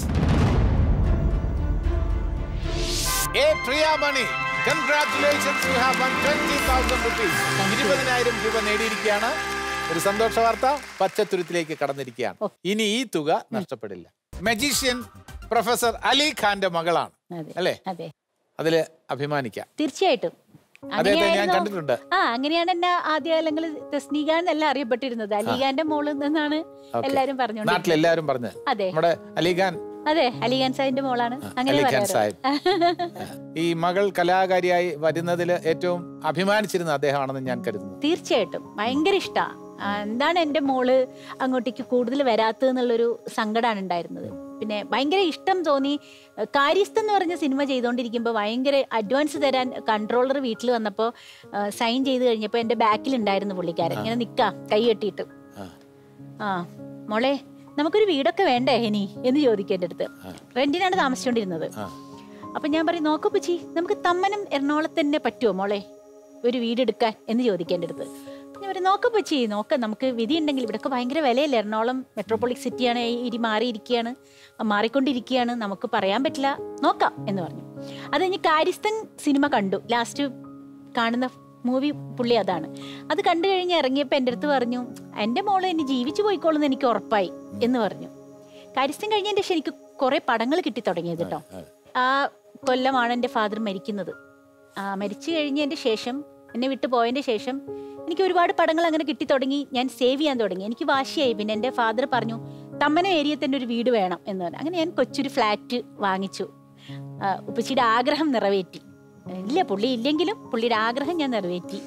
A Priyamani congratulations you have won twenty thousand rupees ഇരുപതിനായിരം രൂപ നേടിയിരിക്കുകയാണ് ഒരു സന്തോഷ വാർത്ത പച്ചത്തുരുത്തിലേക്ക് കടന്നിരിക്കുകയാണ് ഇനി ഈ തുക നഷ്ടപ്പെടില്ല മജീഷ്യൻ പ്രൊഫസർ അലി ഖാന്റെ മകളാണ് അതെ അല്ലേ അതെ അതില് അഭിമാനിക്കാം തീർച്ചയായിട്ടും അദ്ദേഹത്തെ ഞാൻ അങ്ങനെയായിരുന്നു- കണ്ടിട്ടുണ്ട്. ആ അങ്ങനെയാണ് എന്നെ ആദ്യകാലങ്ങളിൽ തസ്നീഖ എന്നല്ല അറിയപ്പെട്ടിരുന്നത് അലിഖാന്റെ മോളിൽ നിന്നാണ് Okay. എല്ലാരും പറഞ്ഞോണ്ട് നാട്ടിലെല്ലാവരും പറഞ്ഞ് അതെ നമ്മുടെ അലിഖാൻ അതെ അലിഖാൻ സാഹിന്റെ മോളാണ് അങ്ങനെ അലിഖാൻ പറയാറ് സാഹിബ് ഈ മകൾ കലാകാരിയായി വരുന്നതിൽ ഏറ്റവും അഭിമാനിച്ചിരുന്ന അദ്ദേഹമാണെന്ന് ഞാൻ കരുതുന്നു തീർച്ചയായിട്ടും ഭയങ്കര ഇഷ്ടാ ആ, എന്താണ് എൻ്റെ മോള് അങ്ങോട്ടേക്ക് കൂടുതൽ വരാത്തതെന്നുള്ളൊരു സങ്കടമാണ് ഉണ്ടായിരുന്നത് പിന്നെ ഭയങ്കര ഇഷ്ടം തോന്നി കാര്യസ്ഥം എന്ന് പറഞ്ഞ സിനിമ ചെയ്തുകൊണ്ടിരിക്കുമ്പോൾ ഭയങ്കര അഡ്വാൻസ് തരാൻ കൺട്രോളർ വീട്ടിൽ വന്നപ്പോൾ സൈൻ ചെയ്ത് കഴിഞ്ഞപ്പോൾ എൻ്റെ ബാക്കിൽ ഉണ്ടായിരുന്നു പുള്ളിക്കാരൻ ഇങ്ങനെ നിൽക്കാം കൈ കെട്ടിയിട്ട് ആ. ആ മോളെ നമുക്കൊരു വീടൊക്കെ വേണ്ടേ ഇനി എന്ന് ചോദിക്കും എൻ്റെ അടുത്ത് റെന്റിനാണ് താമസിച്ചുകൊണ്ടിരുന്നത് ആ. അപ്പൊ ഞാൻ പറയും നോക്കൂ പുച്ചി നമുക്ക് തമ്മനം എറണാകുളത്ത് തന്നെ പറ്റുമോ മോളെ ഒരു വീടെടുക്കാൻ എന്ന് ചോദിക്കും എൻ്റെ അടുത്ത് അപ്പൊ ഞാൻ പറയും നോക്കൂ പുച്ചി നോക്കാം നമുക്ക് വിധി ഉണ്ടെങ്കിൽ ഇവിടെയൊക്കെ ഭയങ്കര വിലയല്ലേ എറണാകുളം മെട്രോപോളിക് സിറ്റിയാണ് ഈ ഇരി മാറിയിരിക്കുകയാണ് ആ, മാറിക്കൊണ്ടിരിക്കുകയാണ് നമുക്ക് പറയാൻ പറ്റില്ല നോക്കാം എന്ന് പറഞ്ഞു അത് കഴിഞ്ഞ് കാര്യസ്ഥൻ സിനിമ കണ്ടു ലാസ്റ്റ് കാണുന്ന മൂവി പുള്ളി അതാണ് അത് കണ്ടു കഴിഞ്ഞ് ഇറങ്ങിയപ്പോൾ എൻ്റെ അടുത്ത് പറഞ്ഞു എൻ്റെ മോള് ഇനി ജീവിച്ചു പോയിക്കോളുന്ന് എനിക്ക് ഉറപ്പായി എന്ന് പറഞ്ഞു കാര്യസ്ഥൻ കഴിഞ്ഞതിൻ്റെ ശേഷം എനിക്ക് കുറെ പടങ്ങൾ കിട്ടി തുടങ്ങിയത് കേട്ടോ ആ കൊല്ലമാണ് എൻ്റെ ഫാദർ മരിക്കുന്നത് ആ മരിച്ചു കഴിഞ്ഞതിൻ്റെ ശേഷം എന്നെ വിട്ടു പോയതിൻ്റെ ശേഷം എനിക്ക് ഒരുപാട് പടങ്ങൾ അങ്ങനെ കിട്ടി തുടങ്ങി ഞാൻ സേവ് ചെയ്യാൻ തുടങ്ങി എനിക്ക് വാശിയായി പിന്നെ എൻ്റെ ഫാദർ പറഞ്ഞു തമ്മന ഏരിയയിൽ തന്നെ ഒരു വീട് വേണം എന്ന് പറഞ്ഞു അങ്ങനെ ഞാൻ കൊച്ചൊരു ഫ്ലാറ്റ് വാങ്ങിച്ചു ആ, ഉപ്പച്ചിയുടെ ആഗ്രഹം നിറവേറ്റി ഇല്ല പുള്ളി ഇല്ലെങ്കിലും പുള്ളിയുടെ ആഗ്രഹം ഞാൻ നിറവേറ്റി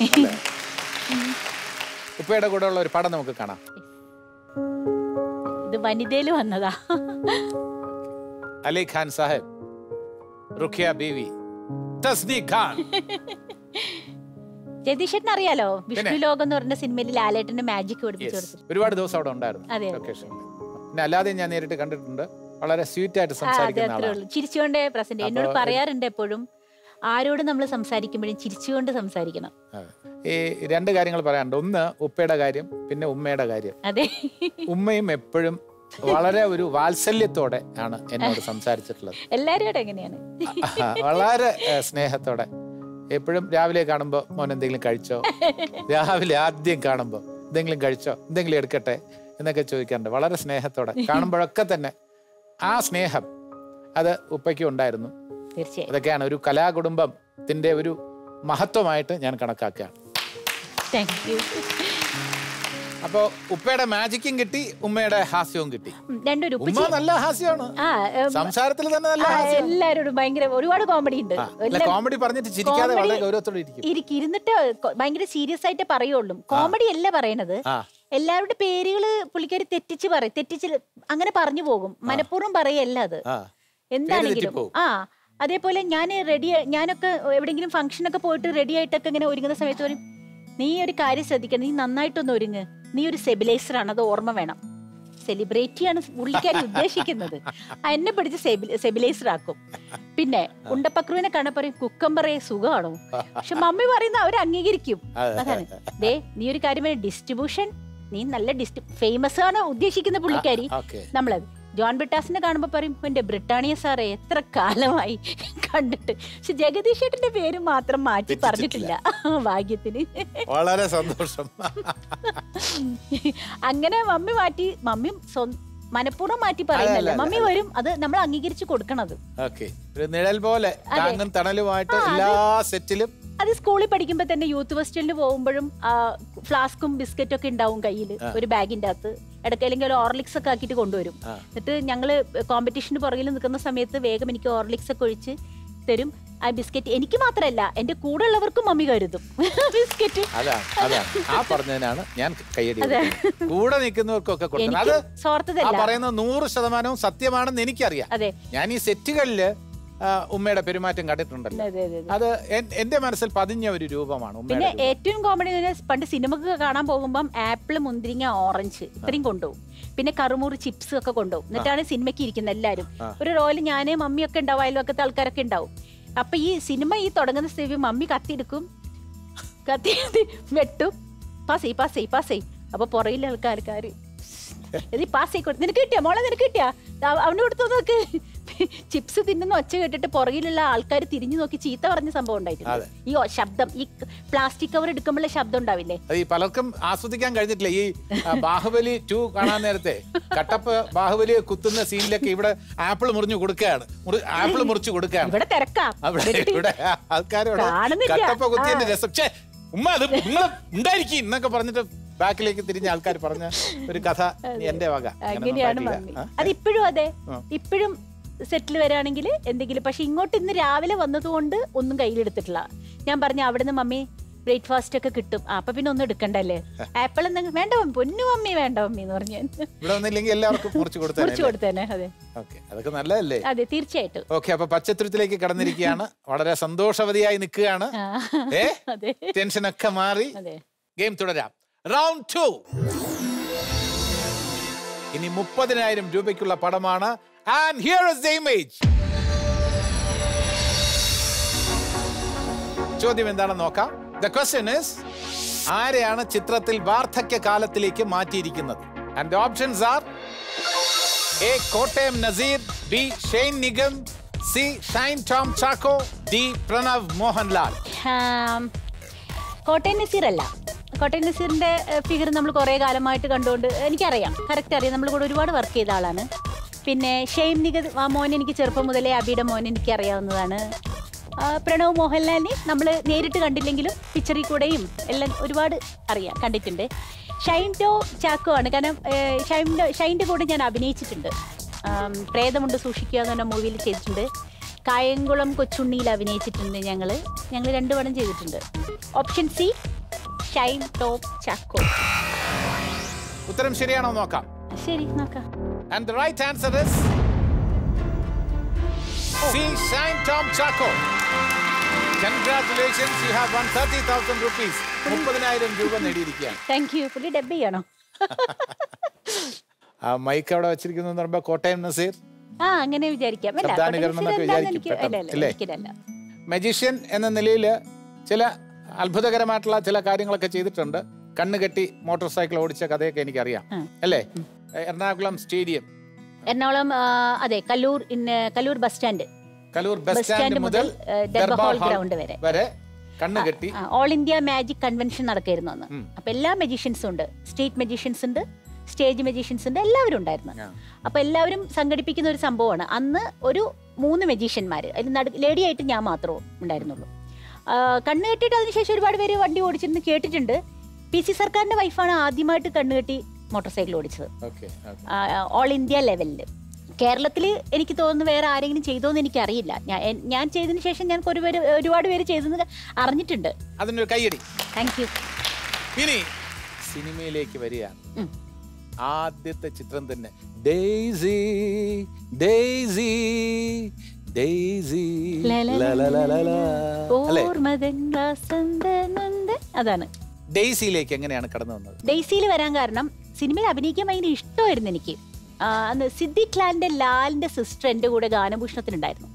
ഉപ്പയുടെ കൂടെ ഉള്ള ഒരു പടം നമുക്ക് കാണാം ഇത് വനിതയിൽ വന്നതാ അലി ഖാൻ സാഹിബ് റുഖിയ ബീവി തസ്നി ഖാൻ ജഗദീഷേട്ടൻ അറിയാലോ വിഷ്ണു പിന്നെ? ലോകം എന്ന് പറഞ്ഞ സിനിമയിൽ ലാലേട്ടന്റെ മാജിക് പഠിപ്പിച്ചു Yes. കൊടുത്തു ഒരുപാട് ദിവസം അവിടെ ഉണ്ടായിരുന്നു അതെ, അതെ. ലൊക്കേഷനിൽ പിന്നെ അല്ലാതെ ഞാൻ നേരിട്ട് കണ്ടിട്ടുണ്ട് വളരെ സ്വീറ്റ് ആയിട്ട് ആ, അതെ സംസാരിക്കുന്ന അത്രേ ആളാണ് ഉള്ളൂ ചിരിച്ചുകൊണ്ടേ പ്രസന്റ് എന്നോട് അപ്പൊ- പറയാറുണ്ട് എപ്പോഴും ആരോട് നമ്മൾ സംസാരിക്കുമ്പോഴും ചിരിച്ചുകൊണ്ട് സംസാരിക്കണം അതെ. ഈ രണ്ട് കാര്യങ്ങൾ പറയാനുണ്ട് ഒന്ന് ഉപ്പയുടെ കാര്യം പിന്നെ ഉമ്മയുടെ കാര്യം അതെ ഉമ്മയും എപ്പോഴും വളരെ ഒരു വാത്സല്യത്തോടെ ആണ് എന്നോട് സംസാരിച്ചിട്ടുള്ളത് എല്ലാരോടും എങ്ങനെയാണ് ആഹാ, വളരെ ഏഹ്, സ്നേഹത്തോടെ എപ്പോഴും രാവിലെ കാണുമ്പോൾ മോൻ എന്തെങ്കിലും കഴിച്ചോ രാവിലെ ആദ്യം കാണുമ്പോൾ എന്തെങ്കിലും കഴിച്ചോ എന്തെങ്കിലും എടുക്കട്ടെ എന്നൊക്കെ ചോദിക്കാറുണ്ട് വളരെ സ്നേഹത്തോടെ കാണുമ്പോഴൊക്കെ തന്നെ ആ സ്നേഹം അത് ഉപ്പയ്ക്കും ഉണ്ടായിരുന്നു തീർച്ചയായും അതൊക്കെയാണ് ഒരു കലാകുടുംബത്തിന്റെ ഒരു മഹത്വമായിട്ട് ഞാൻ കണക്കാക്കുകയാണ് താങ്ക് യു അപ്പോൾ ഉപ്പയുടെ മാജിക്കും കിട്ടി ഉമ്മയുടെ ഹാസ്യവും കിട്ടി രണ്ടൊരു ഉമ്മ ഉപ്പച്ചി നല്ല ഹാസ്യമാണ് ആ ഉം, സംസാരത്തിൽ തന്നെ നല്ല ആ, ഹാസ്യം എല്ലാരോടും ഭയങ്കര ഒരുപാട് കോമഡി ഉണ്ട് എല്ലാം കോമഡി പറഞ്ഞിട്ട് ചിരിക്കാതെ comedy വളരെ ഗൗരവത്തോടെ ഇരിക്കും ഇരിക്കും ഇരുന്നിട്ട് കൊ- ഭയങ്കര സീരിയസ് ആയിട്ട് പറയുള്ളൂ കോമഡി അല്ല പറയണത് ആ എല്ലാവരുടെ പേരുകള് പുള്ളിക്കാരി തെറ്റിച്ച് പറയും തെറ്റിച്ച് അങ്ങനെ പറഞ്ഞു പോകും മനഃപൂർവ്വം പറയല്ല അത് ആ എന്താണെങ്കിലും തെറ്റിപ്പോവും. ആ അതേപോലെ ഞാൻ റെഡി ഞാനൊക്കെ എവിടെയെങ്കിലും ഫംഗ്ഷനൊക്കെ പോയിട്ട് റെഡി ആയിട്ടൊക്കെ ഇങ്ങനെ ഒരുങ്ങുന്ന സമയത്ത് പറയും നീ ഒരു കാര്യം ശ്രദ്ധിക്കണം നീ നന്നായിട്ടൊന്ന് ഒരുങ്ങ് നീ ഒരു സ്റ്റെബിലൈസർ ആണ് അത് ഓർമ്മ വേണം സെലിബ്രിറ്റി ആണ് പുള്ളിക്കാരി ഉദ്ദേശിക്കുന്നത് ആ, എന്നെ പിടിച്ച് സ്റ്റെബിലൈസർ ആക്കും പിന്നെ ഉണ്ടപ്പക്രുവിനെ കാണാൻ പറയും കുക്കമ്പറേ സുഖമാണോ പക്ഷെ മമ്മി പറയുന്ന അവർ അംഗീകരിക്കും അതെ. അതാണ് ദേ നീ ഒരു കാര്യം ഡിസ്ട്രിബ്യൂഷൻ നീ നല്ല ഡിസ്റ്റ് ഫേമസ് ആണ് ഉദ്ദേശിക്കുന്ന പുള്ളിക്കാരി ഓക്കെ നമ്മളത് ജോൺ ബ്രിട്ടാസിനെ കാണുമ്പോൾ പറയും എന്റെ ബ്രിട്ടാനിയ സാറേ എത്ര കാലമായി കണ്ടിട്ട് പക്ഷെ ജഗദീഷ് ചേട്ടന്റെ പേര് മാത്രം മാറ്റി പറഞ്ഞിട്ടില്ല ഭാഗ്യത്തിന് വളരെ സന്തോഷം അങ്ങനെ മമ്മി മാറ്റി മമ്മി സ്വ- മനഃപൂർവ്വം മാറ്റി പറയുന്നല്ല അല്ല, മമ്മി വരും അത് നമ്മൾ അംഗീകരിച്ച് കൊടുക്കണത് ഓക്കെ ഒരു നിഴൽ പോലെ താങ്ങും തണലുമായിട്ട് ആ, അത് എല്ലാ സെറ്റിലും അത് സ്കൂളിൽ പഠിക്കുമ്പോൾ തന്നെ യൂത്ത് ഫെസ്റ്റിവലിന് പോകുമ്പോഴും ആ, ഫ്ലാസ്കും ബിസ്ക്കറ്റും ഒക്കെ ഉണ്ടാവും കയ്യിൽ ഒരു ബാഗിന്റെ അകത്ത് ഇടയ്ക്ക് അല്ലെങ്കിൽ ഒരു ഓർലിക്സ് ഒക്കെ ആക്കിയിട്ട് കൊണ്ടുവരും ആ. എന്നിട്ട് ഞങ്ങള് കോമ്പറ്റീഷന് പുറകിൽ നിൽക്കുന്ന സമയത്ത് വേഗം എനിക്ക് ഓർലിക്സ് ഒക്കെ ഒഴിച്ച് തരും ആ ബിസ്ക്കറ്റ് എനിക്ക് മാത്രമല്ല എന്റെ കൂടെ ഉള്ളവർക്കും മമ്മി കരുതും ബിസ്ക്കറ്റ് അതാണ് അതാണ് ആ പറഞ്ഞതിനാണ് ഞാൻ കയ്യടി കൊടുക്കുന്നത്. കൂടെ നിൽക്കുന്നവർക്കൊക്കെ കൊടുക്കണം അത് എനിക്ക് ആ സ്വാർത്ഥതല്ല പറയുന്നത് നൂറ് ശതമാനവും സത്യമാണെന്ന് എനിക്കറിയാം അതെ ഞാൻ ഈ സെറ്റുകളില് ആ, ഉമ്മയുടെ പെരുമാറ്റം കണ്ടിട്ടുണ്ടല്ലോ അതെ അതെ അതെ അത് എൻ- എന്റെ മനസ്സിൽ പതിഞ്ഞ ഒരു രൂപമാണ് പിന്നെ ഉമ്മയുടെ രൂപം. ഏറ്റവും കോമഡി പണ്ട് സിനിമക്ക് കാണാൻ പോകുമ്പം ആപ്പിൾ മുന്തിരിങ്ങ ഓറഞ്ച് ഇത്രയും കൊണ്ടുപോകും പിന്നെ കറുമുറി ചിപ്സ് ഒക്കെ കൊണ്ടുപോകും എന്നിട്ടാണ് സിനിമയ്ക്ക് ഇരിക്കുന്നത് എല്ലാവരും ആ. ഒരു റോയിൽ ഞാന് മമ്മിയൊക്കെ ഉണ്ടാവും അയൽവക്കത്തെ ആൾക്കാരൊക്കെ ഉണ്ടാവും അപ്പൊ ഈ സിനിമ ഈ തുടങ്ങുന്ന സ്ഥിതി മമ്മി കത്തിയെടുക്കും കത്തി വെട്ടും പാസ് ചെയ് പാസ് ചെയ് പാസ് ചെയ് അപ്പൊ പുറയിലെ ആൾക്കാർക്കാര് ഇത് പാസ് ചെയ്ത് നിനക്ക് കിട്ടിയാ മോളെ നിനക്ക് കിട്ടിയാ ദാ അവന് കൊടുത്തു നോക്ക് ചിപ്സ് തിന്നുന്ന ഒച്ച കേട്ടിട്ട് പുറകിലുള്ള ആൾക്കാർ തിരിഞ്ഞു നോക്കി ചീത്ത പറഞ്ഞ സംഭവം ഉണ്ടായിട്ടുണ്ട് അതെ. ഈ ഒ- ശബ്ദം ഈ പ്ലാസ്റ്റിക് കവർ എടുക്കുമ്പോഴുള്ള ശബ്ദം ഉണ്ടാവില്ലേ അത് ഈ പലർക്കും ആസ്വദിക്കാൻ കഴിഞ്ഞിട്ടില്ല ഈ ആ, ബാഹുബലി ടു കാണാൻ നേരത്തെ കട്ടപ്പ് ബാഹുബലി കുത്തുന്ന സീനിലൊക്കെ ഇവിടെ ആപ്പിൾ മുറിഞ്ഞു കൊടുക്കുകയാണ് ആപ്പിൾ മുറിച്ചു കൊടുക്കുകയാണ് ഇവിടെ തിരക്കാ അവിടെ ഇവിടെ ആൾക്കാരോട് കാണുന്നില്ല. കട്ടപ്പ കുത്തിയതിന്റെ ആ. രസം ഛേ, ഉമ്മ അത് നിങ്ങൾ ഉണ്ടായിരിക്കും എന്നൊക്കെ പറഞ്ഞിട്ട് ബാക്കിലേക്ക് തിരിഞ്ഞ ആൾക്കാർ പറഞ്ഞ ഒരു കഥ എന്റെ വക അങ്ങനെ അങ്ങനെയാണ് ഉണ്ടായിട്ടില്ല. മമ്മി ആ? അത് ഇപ്പോഴും അതെ ആ. ഇപ്പോഴും സെറ്റിൽ വരാണെങ്കിൽ എന്തെങ്കിലും പക്ഷെ ഇങ്ങോട്ട് ഇന്ന് രാവിലെ വന്നതുകൊണ്ട് ഒന്നും കയ്യിലെടുത്തിട്ടില്ല ഞാൻ പറഞ്ഞു അവിടുന്ന് മമ്മി ബ്രേക്ക്ഫാസ്റ്റ് ഒക്കെ കിട്ടും ആ, അപ്പൊ പിന്നെ ഒന്നും എടുക്കണ്ടല്ലേ ആപ്പിൾ എന്തെങ്കിലും വേണ്ട മമ്മി പൊന്നു മമ്മി വേണ്ട മമ്മി എന്ന് പറഞ്ഞു ഞാൻ ഇവിടെ വന്നില്ലെങ്കിൽ എല്ലാവർക്കും മുറിച്ചു മുറിച്ചു കൊടുത്തേ കൊടുത്തേനെ അതെ ഓക്കെ അതൊക്കെ നല്ലതല്ലേ അതെ തീർച്ചയായിട്ടും ഓക്കെ അപ്പൊ പച്ചത്തുരുത്തിലേക്ക് കടന്നിരിക്കുകയാണ് വളരെ സന്തോഷവതിയായി നിൽക്കുകയാണ് ആ. ഏ അതെ ടെൻഷനൊക്കെ മാറി അതെ ഗെയിം തുടരാം റൗണ്ട് ടു ഇനി മുപ്പതിനായിരം രൂപയ്ക്കുള്ള പടമാണ് and here is the image ചോദ്യം എന്താണെന്ന് നോക്കാം ദ ക്വസ്റ്റ്യൻ ഇസ് ആരെയാണ് ചിത്രത്തിൽ വാർദ്ധക്യ കാലത്തിലേക്ക് മാറ്റിയിരിക്കുന്നത് and the options are A Kottayam Nazeer B Shane Nigam C Shine Tom Chacko D Pranav Mohanlal ആം, കോട്ടയം നസീർ അല്ല കോട്ടയം നസീറിന്റെ ഫിഗർ നമ്മൾ കുറേ കാലമായിട്ട് കണ്ടുകൊണ്ട് എനിക്കറിയാം കറക്റ്റ് അറിയാം നമ്മൾ കൂടെ ഒരുപാട് വർക്ക് ചെയ്ത ആളാണ് പിന്നെ ഷെയ്ം നിഗ ആ മോൻ എനിക്ക് ചെറുപ്പം മുതലേ അബിയുടെ മോൻ എനിക്ക് അറിയാവുന്നതാണ് ആ, പ്രണവ് മോഹൻലാലിനെ നമ്മൾ നേരിട്ട് കണ്ടില്ലെങ്കിലും പിക്ചറിൽ കൂടെയും എല്ലാം ഒരുപാട് അറിയാം കണ്ടിട്ടുണ്ട് ഷൈൻ ടോ ചാക്കോ ആണ് കാരണം ഏഹ്, ഷൈൻ്റെ ഷൈൻ്റെ കൂടെ ഞാൻ അഭിനയിച്ചിട്ടുണ്ട് ആം, പ്രേതമുണ്ട് സൂക്ഷിക്കുക എന്ന് പറഞ്ഞ മൂവിയിൽ ചെയ്തിട്ടുണ്ട് കായംകുളം കൊച്ചുണ്ണിയിൽ അഭിനയിച്ചിട്ടുണ്ട് ഞങ്ങൾ ഞങ്ങൾ രണ്ടു പടം ചെയ്തിട്ടുണ്ട് ഓപ്ഷൻ സി ഷൈൻ ടോപ്പ് ചാക്കോ ഉത്തരം ശരിയാണോ നോക്കാം ശരി നോക്കാം And the right answer is C. Shine Tom Chaco. Congratulations, you have won 30,000 rupees. മുപ്പതിനായിരം രൂപ നേടിയിരിക്കുകയാണ് താങ്ക് യു പുള്ളി ഡബ് ചെയ്യണോ ആ മൈക്ക് അവിടെ വെച്ചിരിക്കുന്നു എന്ന് പറയുമ്പോൾ കോട്ടയം നസീർ ആ അങ്ങനെ വിചാരിക്കാം അല്ല, ശബ്ദാനുകരണം കൊട്ടയം എന്നൊക്കെ എന്താന്ന് വിചാരിക്കും എനിക്ക് അല്ല, പെട്ടെന്ന്, അല്ല, അല്ലേ? ഒരിക്കലല്ല. മജീഷ്യൻ എന്ന നിലയിൽ ചില അത്ഭുതകരമായിട്ടുള്ള ചില കാര്യങ്ങളൊക്കെ ചെയ്തിട്ടുണ്ട് കണ്ണുകെട്ടി മോട്ടോർ സൈക്കിൾ ഓടിച്ച കഥയൊക്കെ എനിക്കറിയാം ആ. അല്ലേ എറണാകുളം സ്റ്റേഡിയം എറണാകുളം ആ, അതെ കല്ലൂർ ഇന്ന് Kalloor bus stand Kaloor bus stand മുതൽ ദർബ ദർബാർ ഹാൾ ഹാൾ ഗ്രൗണ്ട് വരെ വരെ കണ്ണുകെട്ടി ഓൾ ഇന്ത്യ മാജിക് കൺവെൻഷൻ നടക്കായിരുന്നു അന്ന് ഉം. അപ്പൊ എല്ലാ മജീഷ്യൻസും ഉണ്ട് സ്റ്റേറ്റ് മജീഷ്യൻസ് ഉണ്ട് സ്റ്റേജ് മജീഷ്യൻസ് ഉണ്ട് എല്ലാവരും ഉണ്ടായിരുന്നു ആ. അപ്പൊ എല്ലാവരും സംഘടിപ്പിക്കുന്ന ഒരു സംഭവമാണ് അന്ന് ഒരു മൂന്ന് മജീഷ്യന്മാര് അതിൽ നടു ലേഡി ആയിട്ട് ഞാൻ മാത്രമേ ഉണ്ടായിരുന്നുള്ളൂ ആ, കണ്ണ് കെട്ടിയിട്ട് അതിനുശേഷം ഒരുപാട് പേര് വണ്ടി ഓടിച്ചിരുന്ന് കേട്ടിട്ടുണ്ട് പി സി സർക്കാരിന്റെ വൈഫാണ് ആദ്യമായിട്ട് കണ്ണ് കെട്ടി മോട്ടോർ സൈക്കിൾ ഓടിച്ചത് ഓക്കെ ഓക്കെ ഓൾ ഇന്ത്യ ലെവലിൽ കേരളത്തിൽ എനിക്ക് തോന്നുന്നു വേറെ ആരെങ്കിലും ചെയ്തോന്ന് എനിക്കറിയില്ല ഞാൻ എൻ- ഞാൻ ചെയ്തതിന് ശേഷം ഞാൻ ഒരു പേര് ഒരുപാട് പേര് ചെയ്തെന്ന് അറിഞ്ഞിട്ടുണ്ട് അതിനൊരു കയ്യടി താങ്ക് യു ഇനി സിനിമയിലേക്ക് വരികയാണ് ഉം. ആദ്യത്തെ ചിത്രം തന്നെ ഡെയ്സി ഡെയ്സി ഡെയ്സി ലലലലല. അല്ലേ ഓർമ്മതൻ വാസന്തനന്ദ അതാണ് ഡെയ്സിയിലേക്ക് എങ്ങനെയാണ് കടന്നു വന്നത് ഡെയ്സിയിൽ വരാൻ കാരണം സിനിമയിൽ അഭിനയിക്കാൻ ഭയങ്കര ഇഷ്ടമായിരുന്നു എനിക്ക് ആ, അന്ന് സിദ്ദിഖ് ലാലിന്റെ ലാലിന്റെ സിസ്റ്റർ എന്റെ കൂടെ ഗാനഭൂഷണത്തിനുണ്ടായിരുന്നു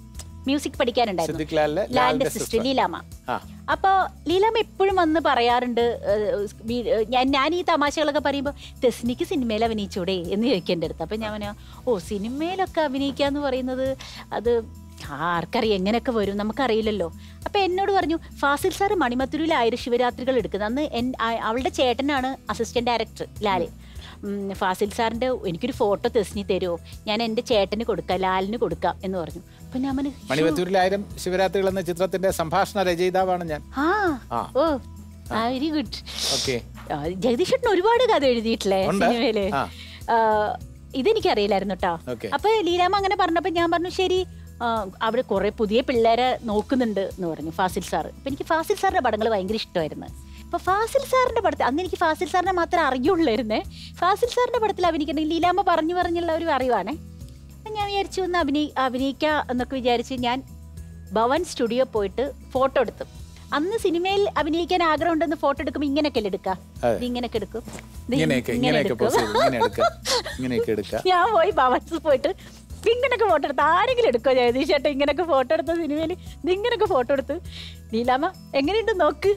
മ്യൂസിക് പഠിക്കാനുണ്ടായിരുന്നു സിദ്ദിഖ് ലാലിലെ ലാലിന്റെ ലാലിന്റെ സിസ്റ്റർ sister. ലീലാമ്മ ആ അപ്പൊ ലീലാമ്മ എപ്പോഴും വന്ന് പറയാറുണ്ട് ഏഹ്, വീ- ഏഹ്, ഞാൻ ഞാൻ ഈ തമാശകളൊക്കെ പറയുമ്പോൾ തെസ്നിക്ക് സിനിമയിൽ അഭിനയിച്ചൂടെ എന്ന് ചോദിക്കേണ്ട അടുത്ത് അപ്പൊ ഞാൻ പറഞ്ഞു ഓ സിനിമയിലൊക്കെ അഭിനയിക്കാന്ന് പറയുന്നത് അത് ആർക്കറിയാം എങ്ങനെയൊക്കെ വരും നമുക്കറിയില്ലല്ലോ അപ്പൊ എന്നോട് പറഞ്ഞു ഫാസിൽ സാർ മണിമത്തൂരിൽ ആയിരം ശിവരാത്രികൾ എടുക്കുന്നത് അന്ന് എൻ- ആ- അവളുടെ ചേട്ടനാണ് അസിസ്റ്റന്റ് ഡയറക്ടർ ലാല് ഉം, ഫാസിൽ സാറിന്റെ എനിക്കൊരു ഫോട്ടോ തെസ്നി തരുമോ ഞാൻ എൻ്റെ ചേട്ടന് കൊടുക്കാം ലാലിന് കൊടുക്കാം എന്ന് പറഞ്ഞു അപ്പൊ ഞാൻ പറഞ്ഞു, "ശ്ശോ, മണിവത്തൂരിലായിരം ശിവരാത്രികൾ എന്ന ചിത്രത്തിന്റെ സംഭാഷണ രചയിതാവാണ് ഞാൻ ആ ആ. Oh very good okay Jagadish ചേട്ടൻ ഒരുപാട് കഥ എഴുതിയിട്ടില്ലേ ഉണ്ട്. സിനിമയില് ആ. ആ, ഇതെനിക്കറിയില്ലായിരുന്നു കേട്ടോ Okay. അപ്പൊ ലീലാമ്മ അങ്ങനെ പറഞ്ഞപ്പോ ഞാൻ പറഞ്ഞു ശരി ആ, അവിടെ കുറെ പുതിയ പിള്ളേരെ നോക്കുന്നുണ്ട് എന്ന് പറഞ്ഞു ഫാസിൽ സാർ അപ്പൊ എനിക്ക് ഫാസിൽ സാറിന്റെ പടങ്ങൾ ഭയങ്കര ഇഷ്ടമായിരുന്നു അപ്പൊ ഫാസിൽ സാറിന്റെ പടത്തിൽ അന്ന് എനിക്ക് ഫാസിൽ സാറിനെ മാത്രമേ അറിയുള്ളായിരുന്നേ ഫാസിൽ സാറിന്റെ പടത്തിൽ അഭിനയിക്കണമെങ്കിൽ ലീലാമ്മ പറഞ്ഞു പറഞ്ഞുള്ള ഒരു അറിവാണേ അപ്പൊ ഞാൻ വിചാരിച്ചു ഒന്ന് അഭിനയി അഭിനയിക്കാം എന്നൊക്കെ വിചാരിച്ച് ഞാൻ ഭവൻ സ്റ്റുഡിയോ പോയിട്ട് ഫോട്ടോ എടുത്തു അന്ന് സിനിമയിൽ അഭിനയിക്കാൻ ആഗ്രഹം ഉണ്ടെന്ന് ഫോട്ടോ എടുക്കുമ്പോൾ ഇങ്ങനെയൊക്കെ അല്ലേ എടുക്കുക അതെ. ഇത് ഇങ്ങനെയൊക്കെ എടുക്കും ഇത് ഇങ്ങനെയൊക്കെ ഇങ്ങനെ ഇങ്ങനെയൊക്കെ എടുക്കും. പോസ് ചെയ്ത് ഇങ്ങനെ എടുക്കുക ഇങ്ങനെയൊക്കെ എടുക്കുക ഞാൻ പോയി ഭവൻസ് പോയിട്ട് ഇങ്ങനൊക്കെ ഫോട്ടോ എടുത്ത് ആരെങ്കിലും എടുക്കോ ജഗദീഷ് ചേട്ടൻ ഇങ്ങനൊക്കെ ഫോട്ടോ എടുത്ത സിനിമയിൽ ഇതിങ്ങനൊക്കെ ഫോട്ടോ എടുത്ത് നീലാമ്മ എങ്ങനെയുണ്ട് നോക്ക്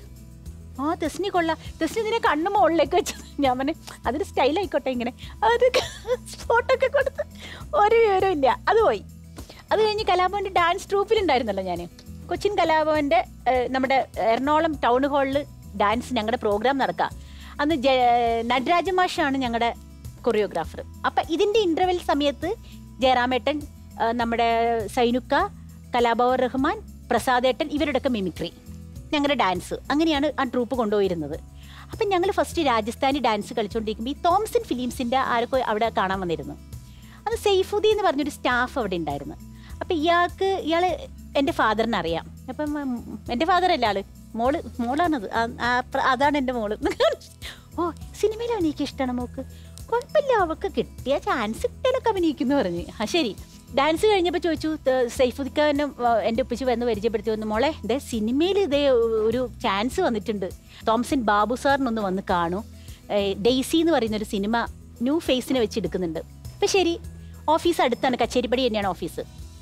ആ തെസ്നി കൊള്ളാം തെസ്നി ഇതിനെ കണ്ണു മുകളിലേക്ക് വെച്ചത് ഞാൻ പറഞ്ഞു അതൊരു സ്റ്റൈൽ ആയിക്കോട്ടെ ഇങ്ങനെ അത് ഫോട്ടോ ഒക്കെ കൊടുത്ത് ഒരു വിവരവും ഇല്ല അത് പോയി അത് കഴിഞ്ഞ് കലാഭവന്റെ ഡാൻസ് ട്രൂപ്പിലുണ്ടായിരുന്നല്ലോ ഞാൻ കൊച്ചിൻ കലാഭവന്റെ ഏഹ്, നമ്മുടെ എറണാകുളം ടൗൺ ഹാളിൽ ഡാൻസ് ഞങ്ങളുടെ പ്രോഗ്രാം നടക്കുക അന്ന് ജയ നടരാജ മാഷാണ് ഞങ്ങളുടെ കൊറിയോഗ്രാഫർ അപ്പൊ ഇതിന്റെ ഇന്റർവെൽ സമയത്ത് ജയറാമേട്ടൻ ഏഹ്, നമ്മുടെ സൈനുക്ക കലാഭവൻ റഹ്മാൻ പ്രസാദേട്ടൻ ഇവരുടെയൊക്കെ മിമിക്രി ഞങ്ങളുടെ ഡാൻസ് അങ്ങനെയാണ് ആ ട്രൂപ്പ് കൊണ്ടുപോയിരുന്നത് അപ്പം ഞങ്ങൾ ഫസ്റ്റ് രാജസ്ഥാനി ഡാൻസ് കളിച്ചുകൊണ്ടിരിക്കുമ്പോൾ ഈ തോംസൺ ഫിലിംസിന്റെ ആരൊക്കെ അവിടെ കാണാൻ വന്നിരുന്നു അത് സൈഫുദ്ദീൻ എന്ന് പറഞ്ഞൊരു സ്റ്റാഫ് അവിടെ ഉണ്ടായിരുന്നു അപ്പം ഇയാൾക്ക് ഇയാൾ എൻ്റെ ഫാദറിനെ അറിയാം അപ്പം ഉം, എൻ്റെ ഫാദർ അല്ല ആള് മോള് മോളാണത് ആ, ആ, പ്ര- അതാണ് എൻ്റെ മോള് ഓ സിനിമയിൽ അഭിനയിക്കാൻ ഇഷ്ടമാണ് മോക്ക് കുഴപ്പമില്ല അവൾക്ക് കിട്ടിയ ചാൻസ് കിട്ടിയാലൊക്കെ അഭിനയിക്കുന്നു പറഞ്ഞു ആ ശരി ഡാൻസ് കഴിഞ്ഞപ്പോൾ ചോദിച്ചു "ത- സൈഫുദ്ദീഖാനും എൻ്റെ ഒപ്പിച്ച് വന്ന് പരിചയപ്പെടുത്തി വന്നു മോളെ ഇതേ സിനിമയിൽ ഇതേ ഒരു ചാൻസ് വന്നിട്ടുണ്ട് തോംസൺ ബാബു സാറിനൊന്ന് വന്ന് കാണൂ ഏ, ഡെയ്സി എന്ന് പറയുന്ന ഒരു സിനിമ ന്യൂ ഫേസിനെ വെച്ച് എടുക്കുന്നുണ്ട് അപ്പം ശരി ഓഫീസ് അടുത്താണ് കച്ചേരിപ്പടി തന്നെയാണ് ഓഫീസ്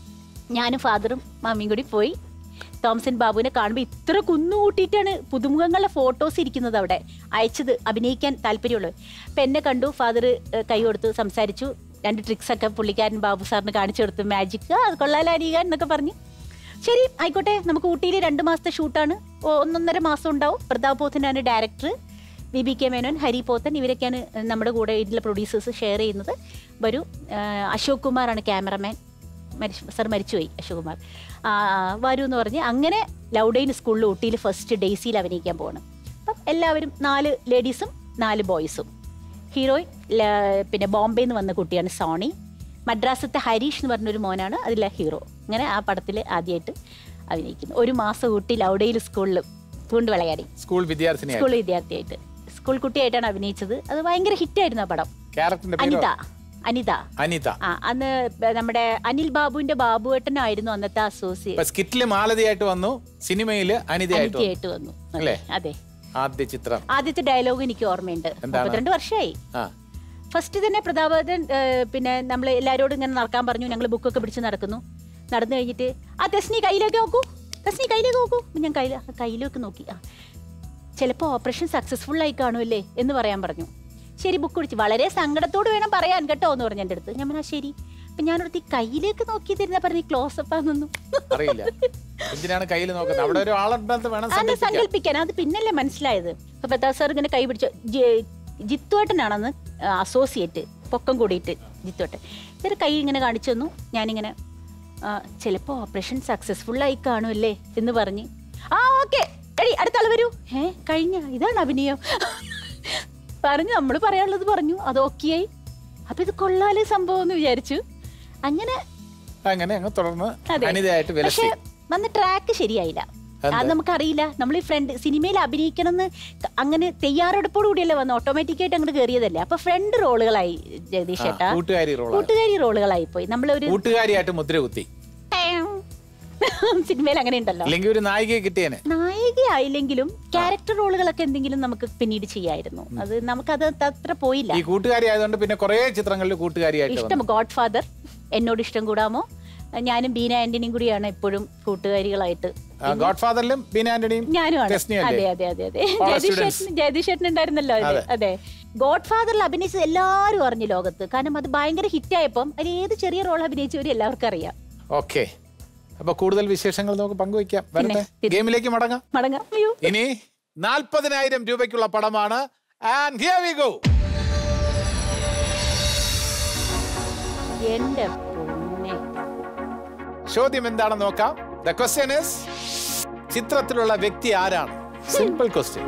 ഞാനും ഫാദറും മമ്മിയും കൂടി പോയി തോംസൺ ബാബുവിനെ കാണുമ്പോൾ ഇത്ര കുന്നുകൂട്ടിയിട്ടാണ് പുതുമുഖങ്ങളുടെ ഫോട്ടോസ് ഇരിക്കുന്നത് അവിടെ അയച്ചത് അഭിനയിക്കാൻ താല്പര്യമുള്ളത് അപ്പം എന്നെ കണ്ടു ഫാദർ കൈ കൊടുത്ത് സംസാരിച്ചു രണ്ട് ട്രിക്സ് ഒക്കെ പുള്ളിക്കാരൻ ബാബു സാറിന് കാണിച്ചു കൊടുത്തു മാജിക് അത് കൊള്ളാലോ അനികാൻ എന്നൊക്കെ പറഞ്ഞു ശരി ആയിക്കോട്ടെ നമുക്ക് ഊട്ടിയിൽ രണ്ട് മാസത്തെ ഷൂട്ടാണ് ഒ- ഒന്നൊന്നര മാസം ഉണ്ടാവും പ്രതാപ് പോത്തനാണ് director B B K Menon Hari Pothan ഇവരൊക്കെയാണ് നമ്മുടെ കൂടെ ഇതിലെ പ്രൊഡ്യൂസേഴ്സ് ഷെയർ ചെയ്യുന്നത് വരൂ ആ, അശോക് കുമാറാണ് ക്യാമറമാൻ മരിച്ചു സർ മരിച്ചുപോയി അശോക് കുമാർ ആ, വരൂ എന്ന് പറഞ്ഞ് അങ്ങനെ ലൗഡൈൻ സ്കൂളിൽ ഊട്ടിയിൽ ഫസ്റ്റ് ഡേയ്സിയിൽ അഭിനയിക്കാൻ പോവാണ് അപ്പം എല്ലാവരും നാല് ലേഡീസും നാല് ബോയ്സും ഹീറോയിൻ ല- പിന്നെ ബോംബെയിൽ നിന്ന് വന്ന കുട്ടിയാണ് സോണി മദ്രാസത്തെ ഹരീഷ് എന്ന് പറഞ്ഞൊരു മോനാണ് അതിലെ ഹീറോ അങ്ങനെ ആ പടത്തിൽ ആദ്യമായിട്ട് അഭിനയിക്കുന്നു ഒരു മാസം ഊട്ടി ലൗഡയിൽ സ്കൂളിൽ പൂണ്ട് വിളയാടി സ്കൂൾ വിദ്യാർത്ഥിനിയായി സ്കൂൾ വിദ്യാർത്ഥിയായിട്ട് സ്കൂൾ കുട്ടിയായിട്ടാണ് അഭിനയിച്ചത് അത് ഭയങ്കര ഹിറ്റായിരുന്നു ആ പടം ക്യാരക്ടറിന്റെ പേര് അനിത അനിത അനിത ആ അന്ന് നമ്മുടെ അനിൽ ബാബുവിന്റെ ബാബുവേട്ടനായിരുന്നു അന്നത്തെ അസോസിയേറ്റ് ഇപ്പൊ സ്കിറ്റില് മാലതിയായിട്ട് വന്നു സിനിമയില് അനിതയായിട്ട് വന്നു. അനിതയായിട്ട് വന്നു അതെ, അല്ലേ? അതെ ആദ്യ ചിത്രം ആദ്യത്തെ ഡയലോഗ് എനിക്ക് ഓർമ്മയുണ്ട് എന്താണ്? മുപ്പത്തിരണ്ട് വർഷമായി ആ ഫസ്റ്റ് തന്നെ പ്രതാപൻ പിന്നെ നമ്മൾ എല്ലാവരോടും ഇങ്ങനെ നടക്കാൻ പറഞ്ഞു ഞങ്ങൾ ബുക്കൊക്കെ പിടിച്ച് നടക്കുന്നു നടന്നു കഴിഞ്ഞിട്ട് ആ തെസ്നി കയ്യിലേക്ക് നോക്കൂ തെസ്നി കയ്യിലേക്ക് നോക്കൂ അപ്പൊ ഞാൻ കയ്യിൽ കയ്യിലേക്ക് നോക്കി ആ ചിലപ്പോൾ ഓപ്പറേഷൻ സക്സസ്ഫുൾ ആയി കാണുമല്ലേ എന്ന് പറയാൻ പറഞ്ഞു ശരി ബുക്ക് പിടിച്ച് വളരെ സങ്കടത്തോട് വേണം പറയാൻ കേട്ടോ എന്ന് പറഞ്ഞു എൻ്റെ അടുത്ത് ഞാൻ പറഞ്ഞു "ആ, ശരി അപ്പൊ ഞാനോടത്ത് ഈ കയ്യിലേക്ക് നോക്കി തരുന്ന പറഞ്ഞ് ക്ലോസ് അപ്പ് ആണെന്നു അറിയില്ല എന്തിനാണ് കയ്യിൽ നോക്കുന്നത് അവിടെ ഒരു ആളുണ്ടെന്ന് വേണം അന്ന് സങ്കല്പിക്കാൻ സങ്കല്പിക്കാൻ അത് പിന്നല്ലേ മനസ്സിലായത് അപ്പൊ പ്രതാപ് സാർ ഇങ്ങനെ കൈ പിടിച്ചു ജി- ജിത്തുവേട്ടനാണെന്ന് അസോസിയേറ്റ് പൊക്കം കൂടിയിട്ട് ജിത്തുവേട്ടൻ ഇവർ കൈ ഇങ്ങനെ കാണിച്ചു തന്നു ഞാനിങ്ങനെ ആ, ചിലപ്പോ ഓപ്പറേഷൻ സക്സസ്ഫുൾ ആയി കാണുമല്ലേ എന്ന് പറഞ്ഞ് ആ ഓക്കെ എടി അടുത്ത ആള് വരൂ ഏ കഴിഞ്ഞ ഇതാണ് അഭിനയം പറഞ്ഞു നമ്മൾ പറയാനുള്ളത് പറഞ്ഞു അത് ഓക്കെയായി അപ്പൊ ഇത് കൊള്ളാലേ സംഭവം എന്ന് വിചാരിച്ചു അങ്ങനെ അങ്ങനെ അങ്ങ് തുടർന്ന് അതെ. അനിതയായിട്ട് വിലസി പക്ഷെ വന്ന ട്രാക്ക് ശരിയായില്ല എന്താ? അത് നമുക്കറിയില്ല നമ്മൾ ഈ ഫ്രണ്ട് സിനിമയിൽ അഭിനയിക്കണം എന്ന് അങ്ങനെ തയ്യാറെടുപ്പോടു കൂടിയല്ലേ വന്ന് ഓട്ടോമാറ്റിക്കായിട്ട് അങ്ങോട്ട് കയറിയതല്ലേ അപ്പൊ ഫ്രണ്ട് റോളുകളായി ജഗദീഷ് ആ, ചേട്ടാ കൂട്ടുകാരി റോളാണ് കൂട്ടുകാരി റോളുകളായി പോയി നമ്മളൊരു കൂട്ടുകാരിയായിട്ട് മുദ്ര കുത്തി സിനിമയിൽ അങ്ങനെ ഉണ്ടല്ലോ അല്ലെങ്കിൽ ഒരു നായികയെ കിട്ടിയേനെ നായികയായില്ലെങ്കിലും ക്യാരക്ടർ റോളുകളൊക്കെ എന്തെങ്കിലും നമുക്ക് പിന്നീട് ചെയ്യായിരുന്നു അത് നമുക്കത് അത്ര പോയില്ല ഈ കൂട്ടുകാരി ആയതുകൊണ്ട് പിന്നെ കുറെ ചിത്രങ്ങളിൽ കൂട്ടുകാരിയായിട്ട് ഇഷ്ടം വന്നു ഗോഡ് ഫാദർ എന്നോട് ഇഷ്ടം കൂടാമോ ഞാനും ബീന ആന്റണിയും കൂടിയാണ് എപ്പോഴും കൂട്ടുകാരികളായിട്ട് ഗോഡ് ഫാദറിലും ബീന ആന്റണിയും ഞാനുമാണ് ടെസ്നിയും അതെ അല്ലേ അതെ അതെ അതെ All ജയതീഷ് students. ചേട്ടൻ ജയതീഷ് ചേട്ടൻ ഉണ്ടായിരുന്നല്ലോ അതില്. അതെ ഗോഡ് ഫാദറിൽ അഭിനയിച്ചത് എല്ലാവരും അറിഞ്ഞു ലോകത്ത് കാരണം അത് ഭയങ്കര ഹിറ്റായപ്പം അതിൽ ഏത് ചെറിയ റോൾ അഭിനയിച്ചവരും എല്ലാവർക്കും അറിയാം ഓക്കെ അപ്പൊ കൂടുതൽ വിശേഷങ്ങൾ നമുക്ക് പങ്കുവയ്ക്കാം പിന്നെ, വരട്ടെ തീർച്ചയായും. ഗെയിമിലേക്ക് മടങ്ങാം മടങ്ങാം അയ്യോ ഇനി നാൽപ്പതിനായിരം രൂപയ്ക്കുള്ള പടമാണ് ആൻഡ് ഹിയർ വി ഗോ എന്റെ പൊന്നെ ചോദ്യം എന്താണെന്ന് നോക്കാം ദ ക്വസ്റ്റ്യൻ ഇസ് ചിത്രത്തിലുള്ള വ്യക്തി ആരാണ് simple question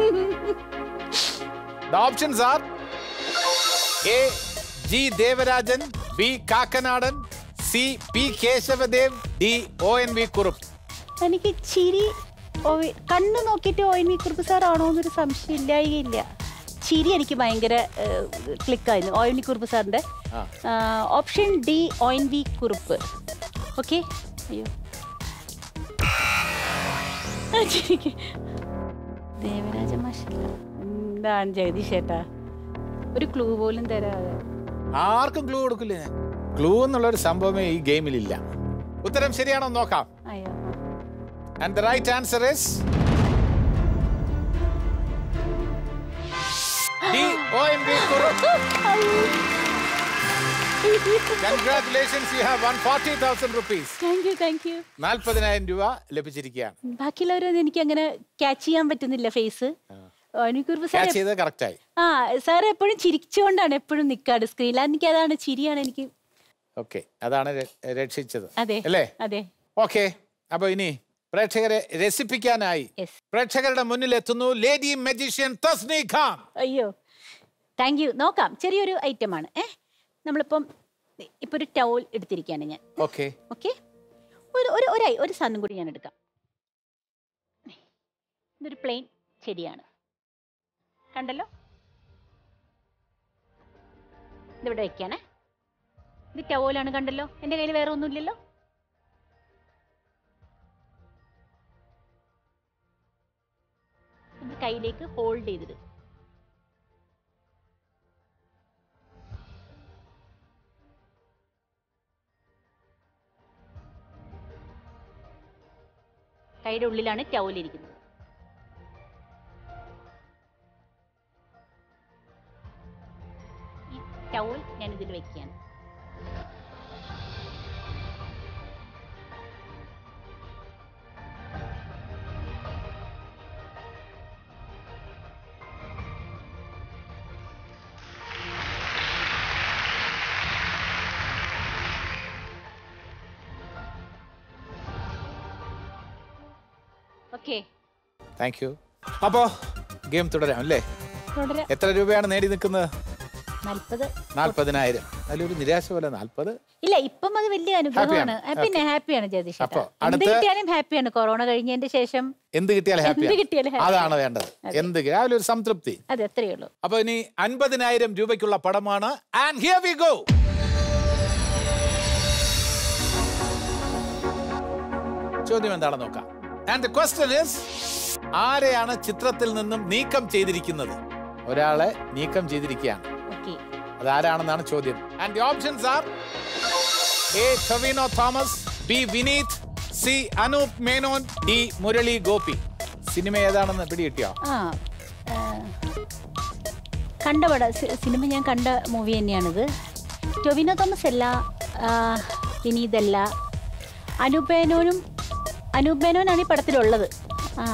the options are A G Devarajan B Kakkanadan C P Kesavadev D O N V Kurup എനിക്ക് ചിരി ഓ- കണ്ണ് നോക്കിയിട്ട് O N V Kurup sir ആണോ എന്നൊരു സംശയം ഇല്ലായില്ല ചിരി എനിക്ക് ഭയങ്കര ക്ലിക്കായിരുന്നു ഒ എൻ വി കുറുപ്പ് സാറിന്റെ ആ. Option D O N V Kurup okay അയ്യോ ആ, ചിരിക്ക്. ദേവരാജ മാഷല്ല എന്താണ് ജഗദീഷ് ചേട്ടാ ഒരു ക്ലൂ പോലും തരാതെ ആർക്കും ക്ലൂ കൊടുക്കില്ല ഞാൻ ക്ലൂ എന്നുള്ള ഒരു സംഭവമേ ഈ ഗെയിമിലില്ല ഉത്തരം ശരിയാണോ എന്ന് നോക്കാം അയ്യോ and the right answer is D O N V Kurup congratulations you have won forty thousand rupees thank you thank you നാൽപ്പതിനായിരം രൂപ ലഭിച്ചിരിക്കുകയാണ് ബാക്കിയുള്ളവരൊന്നും എനിക്ക് അങ്ങനെ ക്യാച്ച് ചെയ്യാൻ പറ്റുന്നില്ല ഫേസ് അനുകുറുപ്പ് സാർ ക്യാച്ച് ചെയ്ത് കറക്റ്റായി ആ സാർ എപ്പോഴും ചിരിച്ചുകൊണ്ടാണ് എപ്പോഴും നിൽക്കാറ് സ്ക്രീനിൽ എനിക്ക് അതാണ് ചിരിയാണ് എനിക്ക് ഓക്കെ അതാണ് ര- രക്ഷിച്ചത് അതെ അല്ലേ അതെ ഓക്കെ അപ്പൊ ഇനി പ്രേക്ഷകരെ രസിപ്പിക്കാനായി Yes. പ്രേക്ഷകരുടെ മുന്നിൽ എത്തുന്നു ലേഡി മജീഷ്യൻ തസ്നി ഖാൻ അയ്യോ താങ്ക് യു നോക്കാം ചെറിയൊരു ഐറ്റമാണ് ഏ നമ്മളിപ്പം ഇപ്പൊ ഒരു ടൗൽ എടുത്തിരിക്കുകയാണ് ഞാൻ ഓക്കെ ഓക്കെ ഒരു ഒരു ഒരു ഐ- ഒരു സാധനം കൂടി ഞാൻ എടുക്കാം ഇതൊരു പ്ലെയിൻ ചെടിയാണ് കണ്ടല്ലോ ഇതിവിടെ വെക്കാണേ ഇത് ടവലാണ് കണ്ടല്ലോ എൻ്റെ കയ്യിൽ വേറെ ഒന്നുമില്ലല്ലോ ഇത് കയ്യിലേക്ക് ഹോൾഡ് ചെയ്തിട്ട് കൈയുടെ ഉള്ളിലാണ് ടവൽ ഇരിക്കുന്നത് ഈ ടവൽ ഞാൻ ഇതിൽ വെക്കുകയാണ് ഓക്കെ താങ്ക് യു അപ്പോ ഗെയിം തുടരാം അല്ലേ തുടരാം എത്ര രൂപയാണ് നേടി നിൽക്കുന്നത് നാൽപ്പത് നാൽപ്പതിനായിരം അതിലൊരു നിരാശ പോലെ നാൽപ്പത് ഇല്ല ഇപ്പം അത് വലിയ അനുഗ്രഹമാണ് ആ, പിന്നെ ഹാപ്പിയാണ് ജഗദീഷ് അപ്പൊ ചേട്ടാ. എന്ത് അടുത്ത- കിട്ടിയാലും ഹാപ്പിയാണ് കൊറോണ കഴിഞ്ഞതിന്റെ ശേഷം എന്ത് കിട്ടിയാലും എന്ത് ഹാപ്പി കിട്ടിയാലും happy. അതാണ് വേണ്ടത് എന്ത് കി- രാവിലെ ഒരു സംതൃപ്തി അത് എത്രയേ ഉള്ളൂ അപ്പൊ ഇനി അൻപതിനായിരം രൂപയ്ക്കുള്ള പടമാണ് ആൻഡ് ഹിയർ വി ഗോ ചോദ്യം എന്താണെന്ന് നോക്കാം ആൻഡ് ക്വസ്റ്റ്യൻ ഇസ് ആരെയാണ് ചിത്രത്തിൽ നിന്നും നീക്കം ചെയ്തിരിക്കുന്നത് ഒരാളെ നീക്കം ചെയ്തിരിക്കുകയാണ് ഓക്കെ അതാരാണെന്നാണ് ചോദ്യം and the options are A Tovino Thomas B Vineeth C Anoop Menon D Murali Gopy cinema ഏതാണെന്ന് പിടികിട്ടിയോ ആ ആ, കണ്ട പട സി- സിനിമ ഞാൻ കണ്ട മൂവി തന്നെയാണിത് ടൊവിനോ തോമസ് അല്ല ആ, വിനീതല്ല അനൂപ് മേനോനും അനൂപ് മേനോനാണ് ഈ പടത്തിലുള്ളത് ആ,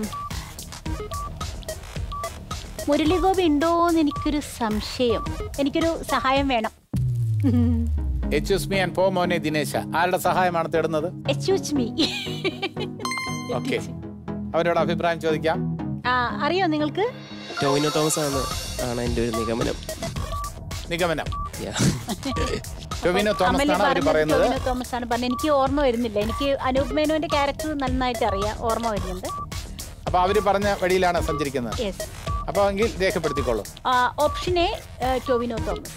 മുരളി ഗോപി ഉണ്ടോന്ന് എനിക്കൊരു സംശയം എനിക്കൊരു സഹായം വേണം എച്ച് മീ ആൻഡ് പോ മോനെ ദിനേശ ആരുടെ സഹായമാണ് തേടുന്നത് എച്ച് മീ ഓക്കെ അവരോട് അഭിപ്രായം ചോദിക്കാം ആ അറിയോ നിങ്ങൾക്ക് ടോവിനോ തോമസ് ആണ് ആണ് എൻ്റെ ഒരു നിഗമനം നിഗമനം Yeah. ടൊവിനോ തോമസ് അമല് എന്നാണ് അവർ പറഞ്ഞത് പറയുന്നത് ടൊവിനോ തോമസ് ആണ് പറഞ്ഞത് എനിക്ക് ഓർമ്മ വരുന്നില്ല എനിക്ക് അനൂപ് മേനോന്റെ ക്യാരക്ടർ നന്നായിട്ട് അറിയാം ഓർമ്മ വരുന്നുണ്ട് അപ്പൊ അവര് പറഞ്ഞ വഴിയിലാണ് സഞ്ചരിക്കുന്നത് യെസ് അപ്പൊ എങ്കിൽ രേഖപ്പെടുത്തിക്കോളൂ ഓപ്ഷൻ എ ടൊവിനോ തോമസ്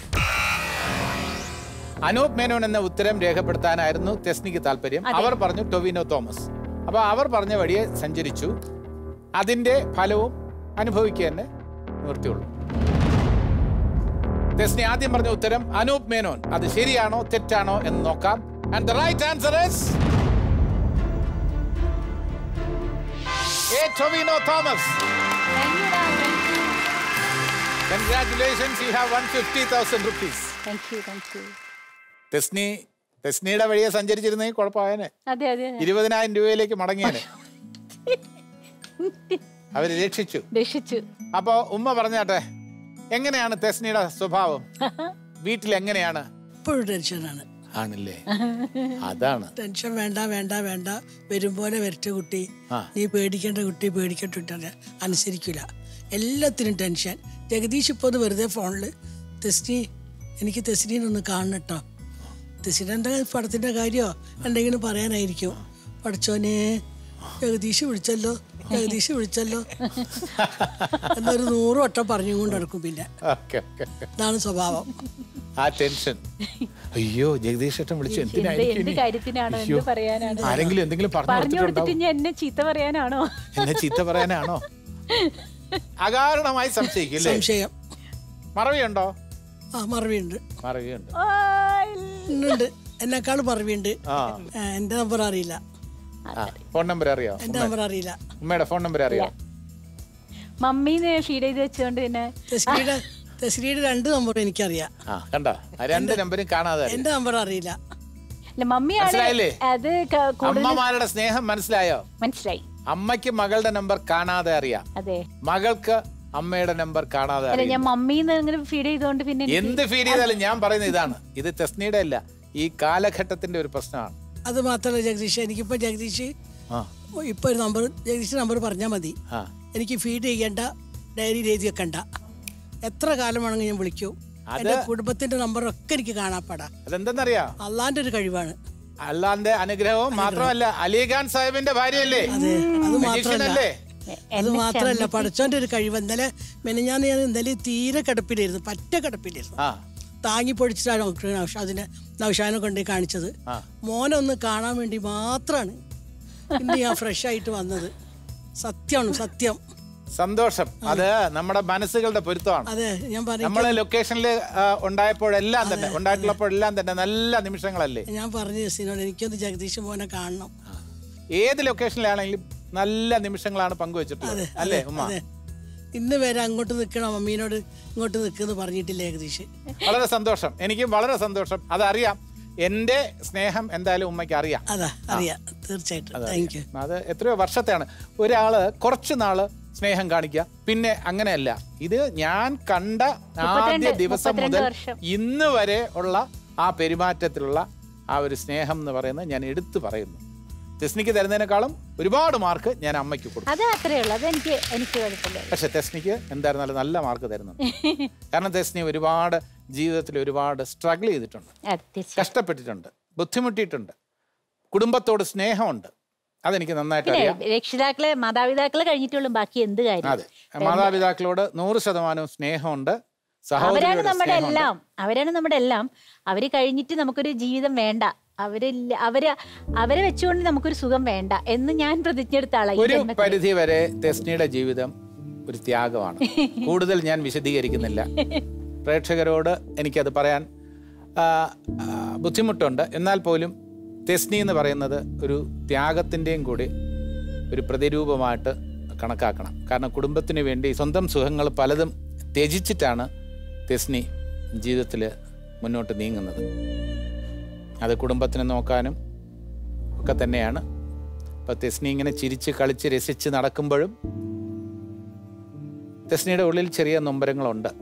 അനൂപ് മേനോൻ എന്ന ഉത്തരം രേഖപ്പെടുത്താനായിരുന്നു തെസ്നിക്ക് താല്പര്യം അതെ. അവർ പറഞ്ഞു ടൊവിനോ തോമസ് അപ്പൊ അവർ പറഞ്ഞ വഴിയെ സഞ്ചരിച്ചു അതിന്റെ ഫലവും അനുഭവിക്കുക തന്നെ നിവൃത്തിയുള്ളൂ തെസ്നി ആദ്യം പറഞ്ഞ ഉത്തരം അനൂപ് മേനോൻ അത് ശരിയാണോ തെറ്റാണോ എന്ന് നോക്കാം And the right answer is A. Tovino Thomas. Congratulations, you have won 50,000 rupees. Thank you thank you Thesni തെസ്നിയുടെ വഴിയെ സഞ്ചരിച്ചിരുന്നെങ്കിൽ കുഴപ്പമായേനെ അതെ അതെ അതെ. ഇരുപതിനായിരം രൂപയിലേക്ക് മടങ്ങിയേനെ അവര് രക്ഷിച്ചു രക്ഷിച്ചു അപ്പോ ഉമ്മ പറഞ്ഞാട്ടെ എങ്ങനെയാണ് തെസ്നിയുടെ സ്വഭാവം വീട്ടിൽ എങ്ങനെയാണ് ഇപ്പോഴും ടെൻഷനാണ് ആണല്ലേ അതാണ് ടെൻഷൻ വേണ്ട വേണ്ട വേണ്ട വരും പോലെ വരട്ടെ കുട്ടി ആ. നീ പേടിക്കേണ്ട കുട്ടി പേടിക്കേണ്ട കുട്ടി അനുസരിക്കില്ല എല്ലാത്തിനും ടെൻഷൻ ജഗദീഷ് ഇപ്പോൾ വെറുതെ ഫോണിൽ തെസ്നി എനിക്ക് തെസ്നീനൊന്ന് കാണണം കേട്ടോ തെസ്നീൻ്റെ പടത്തിൻ്റെ കാര്യമോ എന്തെങ്കിലും പറയാനായിരിക്കും പഠിച്ചോനെ ജഗദീഷ് വിളിച്ചല്ലോ ജഗദീഷ് വിളിച്ചല്ലോ എന്നൊരു നൂറ് വട്ടം പറഞ്ഞും കൊണ്ട് നടക്കും പിന്നെ ഓക്കെ ഓക്കെ ഇതാണ് സ്വഭാവം ആ ടെൻഷൻ അയ്യോ ജഗദീഷ് ഏട്ടൻ വിളിച്ചു എന്ത് എന്തിനായിരിക്കും എന്ത് ഇനി? കാര്യത്തിനാണോ അയ്യോ, എന്ത് പറയാനാണ് ആരെങ്കിലും എന്തെങ്കിലും പറഞ്ഞു പറഞ്ഞു കൊടുത്തിട്ട് കൊടുത്തിട്ടുണ്ടാവും ഇനി എന്നെ ചീത്ത പറയാനാണോ എന്നെ ചീത്ത പറയാനാണോ അകാരണമായി സംശയിക്കും അല്ലേ സംശയം മറവിയുണ്ടോ ആ മറവിയുണ്ട് മറവിയുണ്ട് ആ, ഉണ്ട് എന്നെക്കാൾ മറവിയുണ്ട് ആ ആ, എൻ്റെ നമ്പർ അറിയില്ല ആ ഫോൺ നമ്പർ അറിയോ എൻ്റെ നമ്പർ അറിയില്ല ഉമ്മയുടെ ഫോൺ നമ്പർ അറിയോ മമ്മീന്ന് ഫീഡ് ചെയ്ത് വെച്ചോണ്ട് പിന്നെ തെസ്ലിയുടെ തെസ്ലിയുടെ രണ്ട് നമ്പർ എനിക്കറിയാം ആ കണ്ടോ ആ രണ്ട് നമ്പരും കാണാതെ അറിയാം. എൻ്റെ നമ്പർ അറിയില്ല അല്ല മമ്മിയാണ് മനസ്സിലായില്ലേ? അത് ക- കൂടുതൽ അമ്മമാരുടെ സ്നേഹം മനസ്സിലായോ മനസ്സിലായി അമ്മയ്ക്ക് മകളുടെ നമ്പർ കാണാതെ അറിയാം അതെ മകൾക്ക് അമ്മയുടെ നമ്പർ കാണാതെ അല്ല അറിയാം ഞാൻ മമ്മീന്ന് ഇങ്ങനെ ഫീഡ് ചെയ്തോണ്ട് പിന്നെ എനിക്ക് എന്ത് ഫീൽ ചെയ്താലും ഞാൻ പറയുന്നത് ഇതാണ് ഇത് തെസ്നിയുടെ അല്ല ഈ കാലഘട്ടത്തിന്റെ ഒരു പ്രശ്നമാണ് അത് മാത്രമല്ല ജഗദീഷ് എനിക്കിപ്പോൾ ജഗദീഷ് ആ ഇപ്പോൾ ഒരു നമ്പർ ജഗദീഷ് നമ്പർ പറഞ്ഞാൽ മതി ആ എനിക്ക് ഫീഡ് ചെയ്യേണ്ട ഡയറി എഴുതി വെക്കണ്ട എത്ര കാലം വേണമെങ്കിൽ ഞാൻ വിളിക്കും എൻ്റെ കുടുംബത്തിന്റെ നമ്പറൊക്കെ എനിക്ക് കാണാപ്പാടാ അതെന്തെന്നറിയാ അള്ളാന്റെ ഒരു കഴിവാണ് അള്ളാന്റെ അനുഗ്രഹവും മാത്രമല്ല അലിഖാൻ സാഹിബിന്റെ ഭാര്യയല്ലേ അതെ അത് Magician മാത്രമല്ല അല്ലേ അത് മാത്രമല്ല പഠിച്ചോന്റെ ഒരു കഴിവ് ഇന്നലെ മെനഞ്ഞാന്ന് ഞാൻ ഇന്നലെ തീരെ കിടപ്പിലായിരുന്നു പറ്റ കിടപ്പിലായിരുന്നു ആ താങ്ങി പൊടിച്ചിട്ടാണ് ഡോക്ടർ നൗഷാദിനെ നൗഷാദിനെ കൊണ്ടുപോയി കാണിച്ചത് ആ. മോനെ ഒന്ന് കാണാൻ വേണ്ടി മാത്രമാണ് ഇന്ന് ഞാൻ ഫ്രഷ് ആയിട്ട് വന്നത് സത്യമാണ് സത്യം സന്തോഷം അത് നമ്മുടെ മനസ്സുകളുടെ പൊരുത്തമാണ് അതെ ഞാൻ പറയും നമ്മള് ലൊക്കേഷനിൽ ഉണ്ടായപ്പോഴെല്ലാം തന്നെ ഉണ്ടായിട്ടുള്ളപ്പോഴെല്ലാം തന്നെ നല്ല നിമിഷങ്ങളല്ലേ ഞാൻ പറഞ്ഞു ജസ്റ്റിനോട് എനിക്കൊന്ന് ജഗദീഷ് മോനെ കാണണം ഏത് ലൊക്കേഷനിലാണെങ്കിലും നല്ല നിമിഷങ്ങളാണ് പങ്കുവച്ചിട്ടുള്ളത് അല്ലേ ഉമ്മ അതെ ഇന്ന് വരെ അങ്ങോട്ട് നിൽക്കണം മമ്മീനോട് ഇങ്ങോട്ട് നിൽക്കുമെന്ന് പറഞ്ഞിട്ടില്ല ജഗദീഷ് വളരെ സന്തോഷം എനിക്കും വളരെ സന്തോഷം അതറിയാം എന്റെ സ്നേഹം എന്തായാലും ഉമ്മയ്ക്ക് അറിയാം അതാ അറിയാം തീർച്ചയായിട്ടും താങ്ക് യു അത് എത്രയോ വർഷത്തെയാണ് ഒരാള് കുറച്ച് നാള് സ്നേഹം കാണിക്കുക പിന്നെ അങ്ങനെയല്ല ഇത് ഞാൻ കണ്ട ആദ്യ ദിവസം മുപ്പത്തിരണ്ട് മുതൽ വർഷം. ഇന്ന് വരെ ഉള്ള ആ പെരുമാറ്റത്തിലുള്ള ആ ഒരു സ്നേഹം എന്ന് പറയുന്നത് ഞാൻ എടുത്തു പറയുന്നു തെസ്നിക്ക് തരുന്നതിനേക്കാളും ഒരുപാട് മാർക്ക് ഞാൻ അമ്മയ്ക്ക് കൊടുക്കും അത് അത്രേ ഉള്ളൂ അത് എനിക്ക് എനിക്ക് കുഴപ്പമില്ല പക്ഷെ തെസ്നിക്ക് എന്തായിരുന്നാലും നല്ല മാർക്ക് തരുന്നുണ്ട് കാരണം തെസ്നി ഒരുപാട് ജീവിതത്തിൽ ഒരുപാട് സ്ട്രഗിൾ ചെയ്തിട്ടുണ്ട് അത് തീർച്ചയായും കഷ്ടപ്പെട്ടിട്ടുണ്ട് ബുദ്ധിമുട്ടിയിട്ടുണ്ട് കുടുംബത്തോട് സ്നേഹമുണ്ട് അതെനിക്ക് നന്നായിട്ട് പിന്നെ അറിയാം രക്ഷിതാക്കളെ മാതാപിതാക്കളെ കഴിഞ്ഞിട്ടുള്ളൂ ബാക്കി എന്ത് കാര്യം അതെ മാതാപിതാക്കളോട് നൂറ് ശതമാനവും സ്നേഹമുണ്ട് അവരാണ് സഹോദരിയുടെ നമ്മുടെ സ്നേഹമുണ്ട് എല്ലാം അവരാണ് നമ്മുടെ എല്ലാം അവര് കഴിഞ്ഞിട്ട് നമുക്കൊരു ജീവിതം വേണ്ട അവരില്ല അവര് അവരെ വെച്ചുകൊണ്ട് നമുക്കൊരു സുഖം വേണ്ട എന്ന് ഞാൻ പ്രതിജ്ഞ എടുത്ത ആളാ ഈ ഒരു ജന്മത്തിൽ. പരിധി വരെ തെസ്നിയുടെ ജീവിതം ഒരു ത്യാഗമാണ് കൂടുതൽ ഞാൻ വിശദീകരിക്കുന്നില്ല പ്രേക്ഷകരോട് എനിക്കത് പറയാൻ ആ, ആ, ബുദ്ധിമുട്ടുണ്ട് എന്നാൽ പോലും തെസ്നി എന്ന് പറയുന്നത് ഒരു ത്യാഗത്തിൻ്റെയും കൂടി ഒരു പ്രതിരൂപമായിട്ട് കണക്കാക്കണം കാരണം കുടുംബത്തിന് വേണ്ടി സ്വന്തം സുഖങ്ങൾ പലതും ത്യജിച്ചിട്ടാണ് തെസ്നി ജീവിതത്തിൽ മുന്നോട്ട് നീങ്ങുന്നത് അത് കുടുംബത്തിനെ നോക്കാനും ഒക്കെ തന്നെയാണ് ഇപ്പൊ തെസ്നി ഇങ്ങനെ ചിരിച്ച് കളിച്ച് രസിച്ച് നടക്കുമ്പോഴും തെസ്നിയുടെ ഉള്ളിൽ ചെറിയ നൊമ്പരങ്ങളുണ്ട്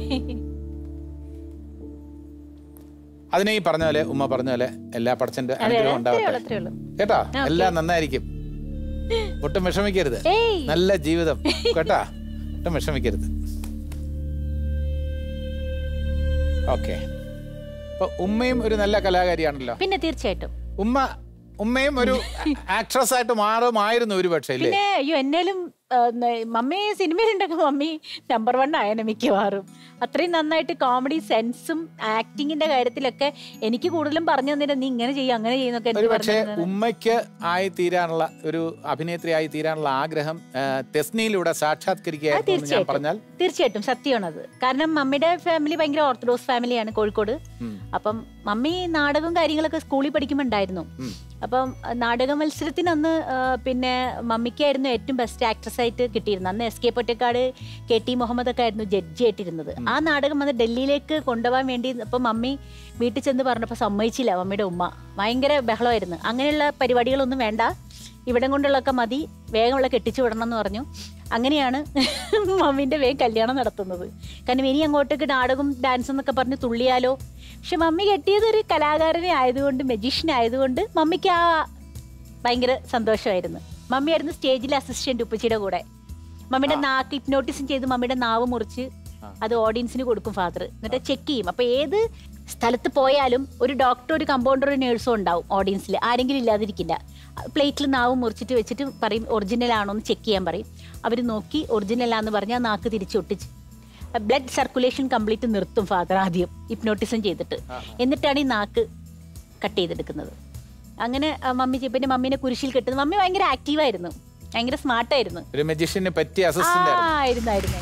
അതിനെ ഈ പറഞ്ഞ പോലെ ഉമ്മ പറഞ്ഞ പോലെ എല്ലാ പടച്ചന്റെ അതെ അനുഗ്രഹം അത്രേ ഉള്ളൂ ഉണ്ടാവട്ടെ അത്രേ ഉള്ളൂ കേട്ടോ എല്ലാം നന്നായിരിക്കും ഒട്ടും വിഷമിക്കരുത് ഏയ് നല്ല ജീവിതം കേട്ടാ ഒട്ടും വിഷമിക്കരുത് ഓക്കെ അപ്പൊ ഉമ്മയും ഒരു നല്ല കലാകാരിയാണല്ലോ പിന്നെ തീർച്ചയായിട്ടും ഉമ്മ ഉമ്മയും ഒരു ആക്ട്രസ് ആയിട്ട് മാറുമായിരുന്നു ഒരു പക്ഷേ ഇല്ലേ പിന്നെ അയ്യോ എന്നേലും ആ, ന- മമ്മി സിനിമയിലുണ്ടെങ്കിൽ മമ്മി നമ്പർ വൺ ആയനെ മിക്കവാറും അത്രയും നന്നായിട്ട് കോമഡി സെൻസും ആക്ടിങ്ങിന്റെ കാര്യത്തിലൊക്കെ എനിക്ക് കൂടുതലും പറഞ്ഞു തന്നിട്ട് നീ ഇങ്ങനെ ചെയ്യും അങ്ങനെ ചെയ്യുന്നൊക്കെ ഒരു എനിക്ക് പക്ഷേ പറഞ്ഞു തന്നത്. ഉമ്മയ്ക്ക് ആയി തീരാനുള്ള ഒരു അഭിനേത്രി ആയി തീരാനുള്ള ആഗ്രഹം ആ, തെസ്നിയിലൂടെ അത് സാക്ഷാത്കരിക്കുകയായിരുന്നു എന്ന് ഞാൻ തീർച്ചയായിട്ടും പറഞ്ഞാൽ തീർച്ചയായിട്ടും സത്യമാണത് കാരണം മമ്മിയുടെ ഫാമിലി ഭയങ്കര ഓർത്തഡോക്സ് ഫാമിലിയാണ് കോഴിക്കോട് അപ്പം മമ്മി നാടകവും കാര്യങ്ങളൊക്കെ സ്കൂളിൽ പഠിക്കുമ്പോൾ ഉണ്ടായിരുന്നു അപ്പം അഹ് നാടക മത്സരത്തിന് അന്ന് ആ, പിന്നെ മമ്മിക്കായിരുന്നു ഏറ്റവും ബെസ്റ്റ് ആക്ട്രസ് ആയിട്ട് കിട്ടിയിരുന്നത് അന്ന് S K Pottekkatt K T Muhammad ഒക്കെ ആയിരുന്നു ജഡ്ജി ആയിട്ടിരുന്നത് ആ നാടകം വന്ന് ഡൽഹിയിലേക്ക് കൊണ്ടുപോകാൻ വേണ്ടി അപ്പം മമ്മി വീട്ടിൽ ചെന്ന് പറഞ്ഞപ്പോൾ സമ്മതിച്ചില്ല മമ്മിയുടെ ഉമ്മ ഭയങ്കര ബഹളമായിരുന്നു അങ്ങനെയുള്ള പരിപാടികളൊന്നും വേണ്ട ഇവിടം കൊണ്ടുള്ളതൊക്കെ മതി വേഗമുള്ള കെട്ടിച്ചു വിടണം എന്ന് പറഞ്ഞു അങ്ങനെയാണ് മമ്മീൻ്റെ വേഗം കല്യാണം നടത്തുന്നത് കാരണം ഇനി അങ്ങോട്ടേക്ക് നാടകം ഡാൻസ് എന്നൊക്കെ പറഞ്ഞ് തുള്ളിയാലോ പക്ഷെ മമ്മി കെട്ടിയത് ഒരു കലാകാരനെ ആയതുകൊണ്ട് മെജീഷ്യൻ ആയതുകൊണ്ട് മമ്മിക്ക് ആ ഭയങ്കര സന്തോഷമായിരുന്നു മമ്മിയായിരുന്നു സ്റ്റേജിലെ അസിസ്റ്റന്റ് ഉപ്പച്ചിയുടെ കൂടെ മമ്മിയുടെ നാക്ക് ഹിപ്നോട്ടിസം ചെയ്ത് മമ്മിയുടെ നാവ് മുറിച്ച് അത് ഓഡിയൻസിന് കൊടുക്കും ഫാദർ എന്നിട്ട് ചെക്ക് ചെയ്യും അപ്പൊ ഏത് സ്ഥലത്ത് പോയാലും ഒരു ഡോക്ടർ ഒരു കമ്പൗണ്ടർ ഒരു നേഴ്സും ഉണ്ടാവും ഓഡിയൻസിൽ ആരെങ്കിലും ഇല്ലാതിരിക്കില്ല പ്ലേറ്റിൽ നാവ് മുറിച്ചിട്ട് വെച്ചിട്ട് പറയും ഒറിജിനൽ ആണോ എന്ന് ചെക്ക് ചെയ്യാൻ പറയും അവർ നോക്കി ഒറിജിനൽ ആണെന്ന് പറഞ്ഞാൽ നാക്ക് തിരിച്ചൊട്ടിച്ച് ബ്ലഡ് സർക്കുലേഷൻ കംപ്ലീറ്റ് നിർത്തും ഫാദർ ആദ്യം ഹിപ്നോട്ടിസം ചെയ്തിട്ട് എന്നിട്ടാണ് ഈ നാക്ക് കട്ട് ചെയ്തെടുക്കുന്നത് അങ്ങനെ ആ, മമ്മി ചെയ്- പിന്നെ മമ്മീനെ കുരിശിൽ കെട്ടുന്നത് മമ്മി ഭയങ്കര ആക്റ്റീവായിരുന്നു ഭയങ്കര സ്മാർട്ടായിരുന്നു ഒരു മെജിഷ്യന് പറ്റിയ ആ അസിസ്റ്റന്റ് ആയിരുന്നു ആയിരുന്നു ആയിരുന്നു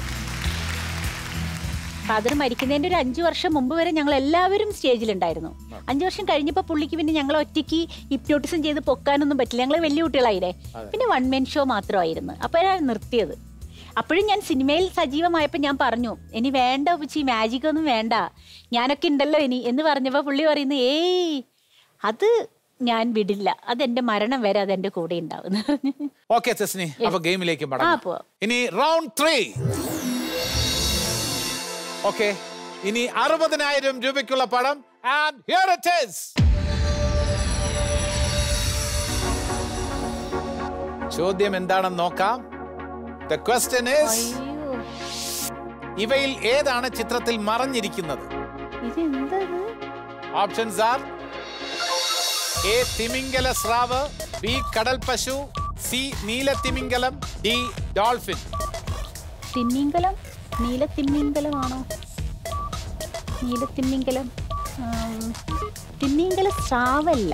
ഫാദർ മരിക്കുന്നതിന്റെ ഒരു അഞ്ചു വർഷം മുമ്പ് വരെ ഞങ്ങൾ എല്ലാവരും സ്റ്റേജിലുണ്ടായിരുന്നു അഞ്ചു വർഷം കഴിഞ്ഞപ്പോൾ പുള്ളിക്ക് പിന്നെ ഞങ്ങൾ ഒറ്റയ്ക്ക് ഹിപ്നോട്ടിസം ചെയ്ത് പൊക്കാനൊന്നും പറ്റില്ല ഞങ്ങൾ വലിയ കുട്ടികളായില്ലേ പിന്നെ വൺ മെൻ ഷോ മാത്രമായിരുന്നു അപ്പോഴാണ് നിർത്തിയത് അപ്പോഴും ഞാൻ സിനിമയിൽ സജീവമായപ്പോൾ ഞാൻ പറഞ്ഞു ഇനി വേണ്ട ഉച്ചി മാജിക് ഒന്നും വേണ്ട ഞാനൊക്കെ ഉണ്ടല്ലോ ഇനി എന്ന് പറഞ്ഞപ്പോൾ പുള്ളി പറയുന്നു ഏയ് അത് ഞാൻ വിടില്ല അതെന്റെ മരണം വരെ അതെന്റെ കൂടെ ഉണ്ടാവും എന്ന് പറഞ്ഞു. ഓക്കെ തെസ്നി അപ്പൊ ഗെയിമിലേക്ക് ആ മടങ്ങാം പോവാം ഇനി റൗണ്ട് ത്രീ ഓക്കെ ഇനി അറുപതിനായിരം രൂപയ്ക്കുള്ള പണം ആൻഡ് ഹിയർ ഇറ്റ് ഈസ് ചോദ്യം എന്താണെന്ന് നോക്കാം ദ ക്വസ്റ്റ്യൻ ഈസ് അയ്യോ ഇവയിൽ ഏതാണ് ചിത്രത്തിൽ മറഞ്ഞിരിക്കുന്നത് ഇതെന്തത് ഓപ്ഷൻസ് ആർ എ തിമിംഗല സ്രാവ് ബി കടൽ പശു സി നീലത്തിമിംഗലം ഡി ഡോൾഫിൻ തിമ്മിങ്കലം നീലത്തിമ്മിങ്കലമാണോ നീലത്തിമ്മിങ്കലം ആം, തിമ്മിങ്കല സ്രാവല്ല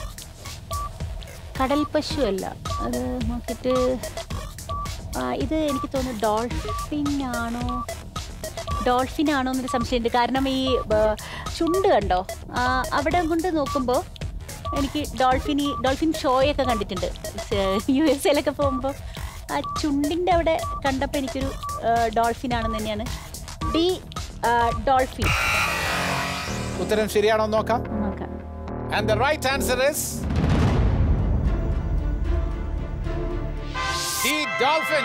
കടൽ പശു അല്ല അത് നോക്കിയിട്ട് ആ, ഇത് എനിക്ക് തോന്നുന്നു ഡോൾഫിൻ ആണോ ഡോൾഫിൻ ആണോ എന്നൊരു സംശയമുണ്ട് കാരണം ഈ ആ, ചുണ്ട് കണ്ടോ ആ, അവിടെ കൊണ്ട് നോക്കുമ്പോൾ എനിക്ക് ഡോൾഫിൻ ഈ ഡോൾഫിൻ ഷോയൊക്കെ കണ്ടിട്ടുണ്ട് യു എസ് എയിലൊക്കെ പോകുമ്പോൾ ആ ചുണ്ടിൻ്റെ അവിടെ കണ്ടപ്പോൾ എനിക്കൊരു ആ, ഡോൾഫിൻ ആണെന്ന് തന്നെയാണ് ഡി ആ, ഡോൾഫിൻ ഉത്തരം ശരിയാണോ എന്ന് നോക്കാം നോക്കാം and the right answer is D dolphin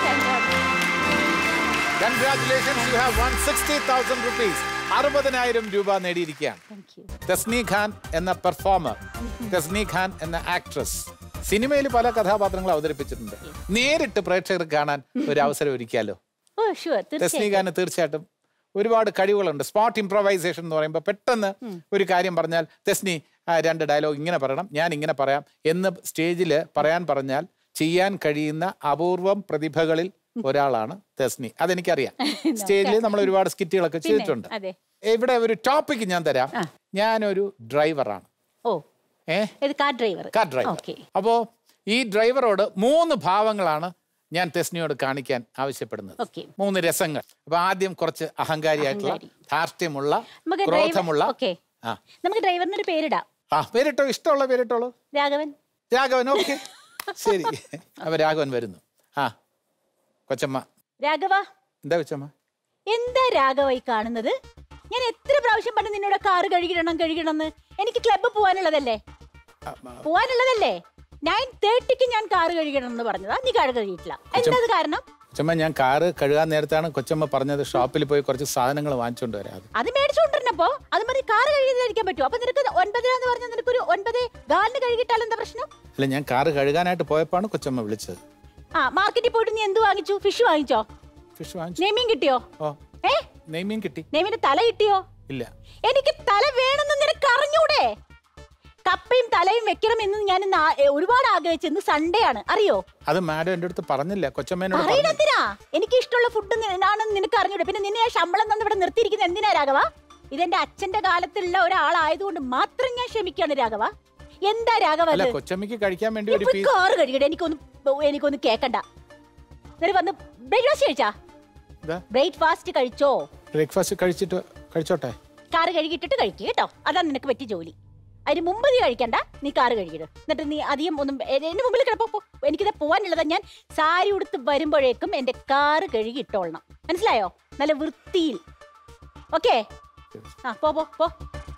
congratulations you have won sixty thousand rupees അറുപതിനായിരം രൂപ നേടിയിരിക്കുകയാണ് താങ്ക് യു തസ്നി ഖാൻ എന്ന പെർഫോമർ തസ്നി ഖാൻ എന്ന ആക്ട്രസ് സിനിമയിൽ പല കഥാപാത്രങ്ങൾ അവതരിപ്പിച്ചിട്ടുണ്ട് നേരിട്ട് പ്രേക്ഷകർക്ക് കാണാൻ ഒരു അവസരം ഒരുക്കിയാലോ ഓ ഷുവർ തസ്നി തീർച്ചയായും ഖാന് തീർച്ചയായിട്ടും ഒരുപാട് കഴിവുകളുണ്ട് സ്പോട്ട് ഇംപ്രവൈസേഷൻ എന്ന് പറയുമ്പോൾ പെട്ടെന്ന് ഒരു കാര്യം പറഞ്ഞാൽ തെസ്നി ആ, രണ്ട് ഡയലോഗ് ഇങ്ങനെ പറയണം ഞാൻ ഇങ്ങനെ പറയാം എന്ന് സ്റ്റേജിൽ പറയാൻ പറഞ്ഞാൽ ചെയ്യാൻ കഴിയുന്ന അപൂർവം പ്രതിഭകളിൽ ഒരാളാണ് തെസ്നി അതെനിക്കറിയാം സ്റ്റേജിൽ നമ്മൾ ഒരുപാട് സ്കിറ്റുകളൊക്കെ ചെയ്തിട്ടുണ്ട് അതെ ഇവിടെ ഒരു ടോപ്പിക് ഞാൻ തരാം ഞാനൊരു ഡ്രൈവറാണ് ഓ ഏ ഇത് car driver car driver okay അപ്പോ ഈ ഡ്രൈവറോട് മൂന്ന് ഭാവങ്ങളാണ് ഞാൻ തെസ്നിയോട് കാണിക്കാൻ ആവശ്യപ്പെടുന്നത് ഓക്കെ മൂന്ന് രസങ്ങൾ അപ്പൊ ആദ്യം കുറച്ച് അഹങ്കാരിയായിട്ടുള്ള അഹങ്കാരി. ധാർഷ്ട്യമുള്ള നമുക്ക് ഡ്രൈവർ ക്രോധമുള്ള ഓക്കെ ആ നമുക്ക് ഡ്രൈവറിന് ഒരു പേരിടാം ആ പേരിട്ടോ ഇഷ്ടമുള്ള പേരിട്ടോളൂ രാഘവൻ രാഘവൻ ഓക്കെ ശരി അപ്പൊ രാഘവൻ വരുന്നു ആ കൊച്ചമ്മ രാഘവ എന്താ കൊച്ചമ്മ എന്താ രാഘവായി കാണുന്നത് ഞാൻ എത്ര പ്രാവശ്യം പറഞ്ഞു നിന്നോട് കാറ് കഴുകിടണം കഴുകിടണം എന്ന് എനിക്ക് ക്ലബ്ബ് പോവാനുള്ളതല്ലേ പോവാനുള്ളതല്ലേ നയൻ തേർട്ടിക്ക് ഞാൻ കാറ് കഴുകിടണം എന്ന് പറഞ്ഞതാ നീ കാറ് കഴുകിയിട്ടില്ല എന്താ അത് കാരണം കൊച്ചമ്മ ഞാൻ കാറ് കഴുകാൻ നേരത്താണ് കൊച്ചമ്മ പറഞ്ഞത് ഷോപ്പിൽ പോയി കുറച്ച് സാധനങ്ങൾ വാങ്ങിച്ചോണ്ട് വരാം അത് മേടിച്ചുകൊണ്ടിരുന്നപ്പോ അത് മതി കാറ് കഴുകിയിരിക്കാൻ പറ്റുമോ അപ്പൊ നിനക്ക് ഒൻപതിനാന്ന് പറഞ്ഞാൽ നിനക്ക് ഒരു ഒൻപത് ഗാലിന് കഴുകിയിട്ടാൽ എന്താ പ്രശ്നം അല്ല ഞാൻ കാറ് കഴുകാനായിട്ട് പോയപ്പോഴാണ് കൊച്ചമ്മ വിളിച്ചത് ആ മാർക്കറ്റിൽ പോയിട്ട് നീ എന്ത് വാങ്ങിച്ചു ഫിഷ് വാങ്ങിച്ചോ ഫിഷ് വാങ്ങിച്ചു നെയ്മീൻ കിട്ടിയോ ഓ ഏ നെയ്മീൻ കിട്ടി നെയ്മീന്റെ തല കിട്ടിയോ ഇല്ല എനിക്ക് തല വേണമെന്ന് നിനക്ക് അറിഞ്ഞൂടെ കപ്പയും തലയും വെക്കണം എന്ന് ഞാൻ ഇന്ന് ആ- ഏ, ഒരുപാട് ആഗ്രഹിച്ചു ഇന്ന് സൺഡേ ആണ് അറിയോ അത് മാഡം എൻ്റെ അടുത്ത് പറഞ്ഞില്ല കൊച്ചമ്മേനോട് പറഞ്ഞു പറയണെന്തിനാ എനിക്ക് ഇഷ്ടമുള്ള ഫുഡ് ആണെന്ന് നിനക്ക് അറിഞ്ഞൂടെ പിന്നെ നിന്നെ ഞാൻ ശമ്പളം തന്ന് ഇവിടെ നിർത്തിയിരിക്കുന്നത് എന്തിനാ രാഘവ ഇതെന്റെ അച്ഛന്റെ കാലത്തുള്ള ഒരാളായതുകൊണ്ട് മാത്രം ഞാൻ ക്ഷമിക്കാണ് രാഘവ എന്താ രാഘവ അല്ല അത് കൊച്ചമ്മയ്ക്ക് കഴിക്കാൻ വേണ്ടി ഒരു ഇപ്പൊ പീസ് കാറ് കഴിക്കട്ടെ എനിക്കൊന്ന് എനിക്കൊന്ന് കേക്കണ്ട എന്നിട്ട് വന്ന് ബ്രേക്ക്ഫാസ്റ്റ് കഴിച്ചാ ഇതാ ബ്രേക്ക്ഫാസ്റ്റ് കഴിച്ചോ ബ്രേക്ക്ഫാസ്റ്റ് കഴിച്ചിട്ട് കഴിച്ചോട്ടെ കാറ് കഴുകിയിട്ടിട്ട് കഴിക്കുക കേട്ടോ അതാണ് നിനക്ക് പറ്റിയ ജോലി അതിന് മുമ്പ് നീ കഴിക്കണ്ട നീ കാറ് കഴുകിയിട് എന്നിട്ട് നീ അധികം ഒന്നും എ- എന്റെ മുമ്പിൽ കിടപ്പോ എനിക്കിത് പോവാനുള്ളതാ ഞാൻ സാരി ഉടുത്ത് വരുമ്പോഴേക്കും എന്റെ കാറ് കഴുകി ഇട്ടോളണം മനസ്സിലായോ നല്ല വൃത്തിയിൽ ഓക്കെ ആ പോ പോ പോ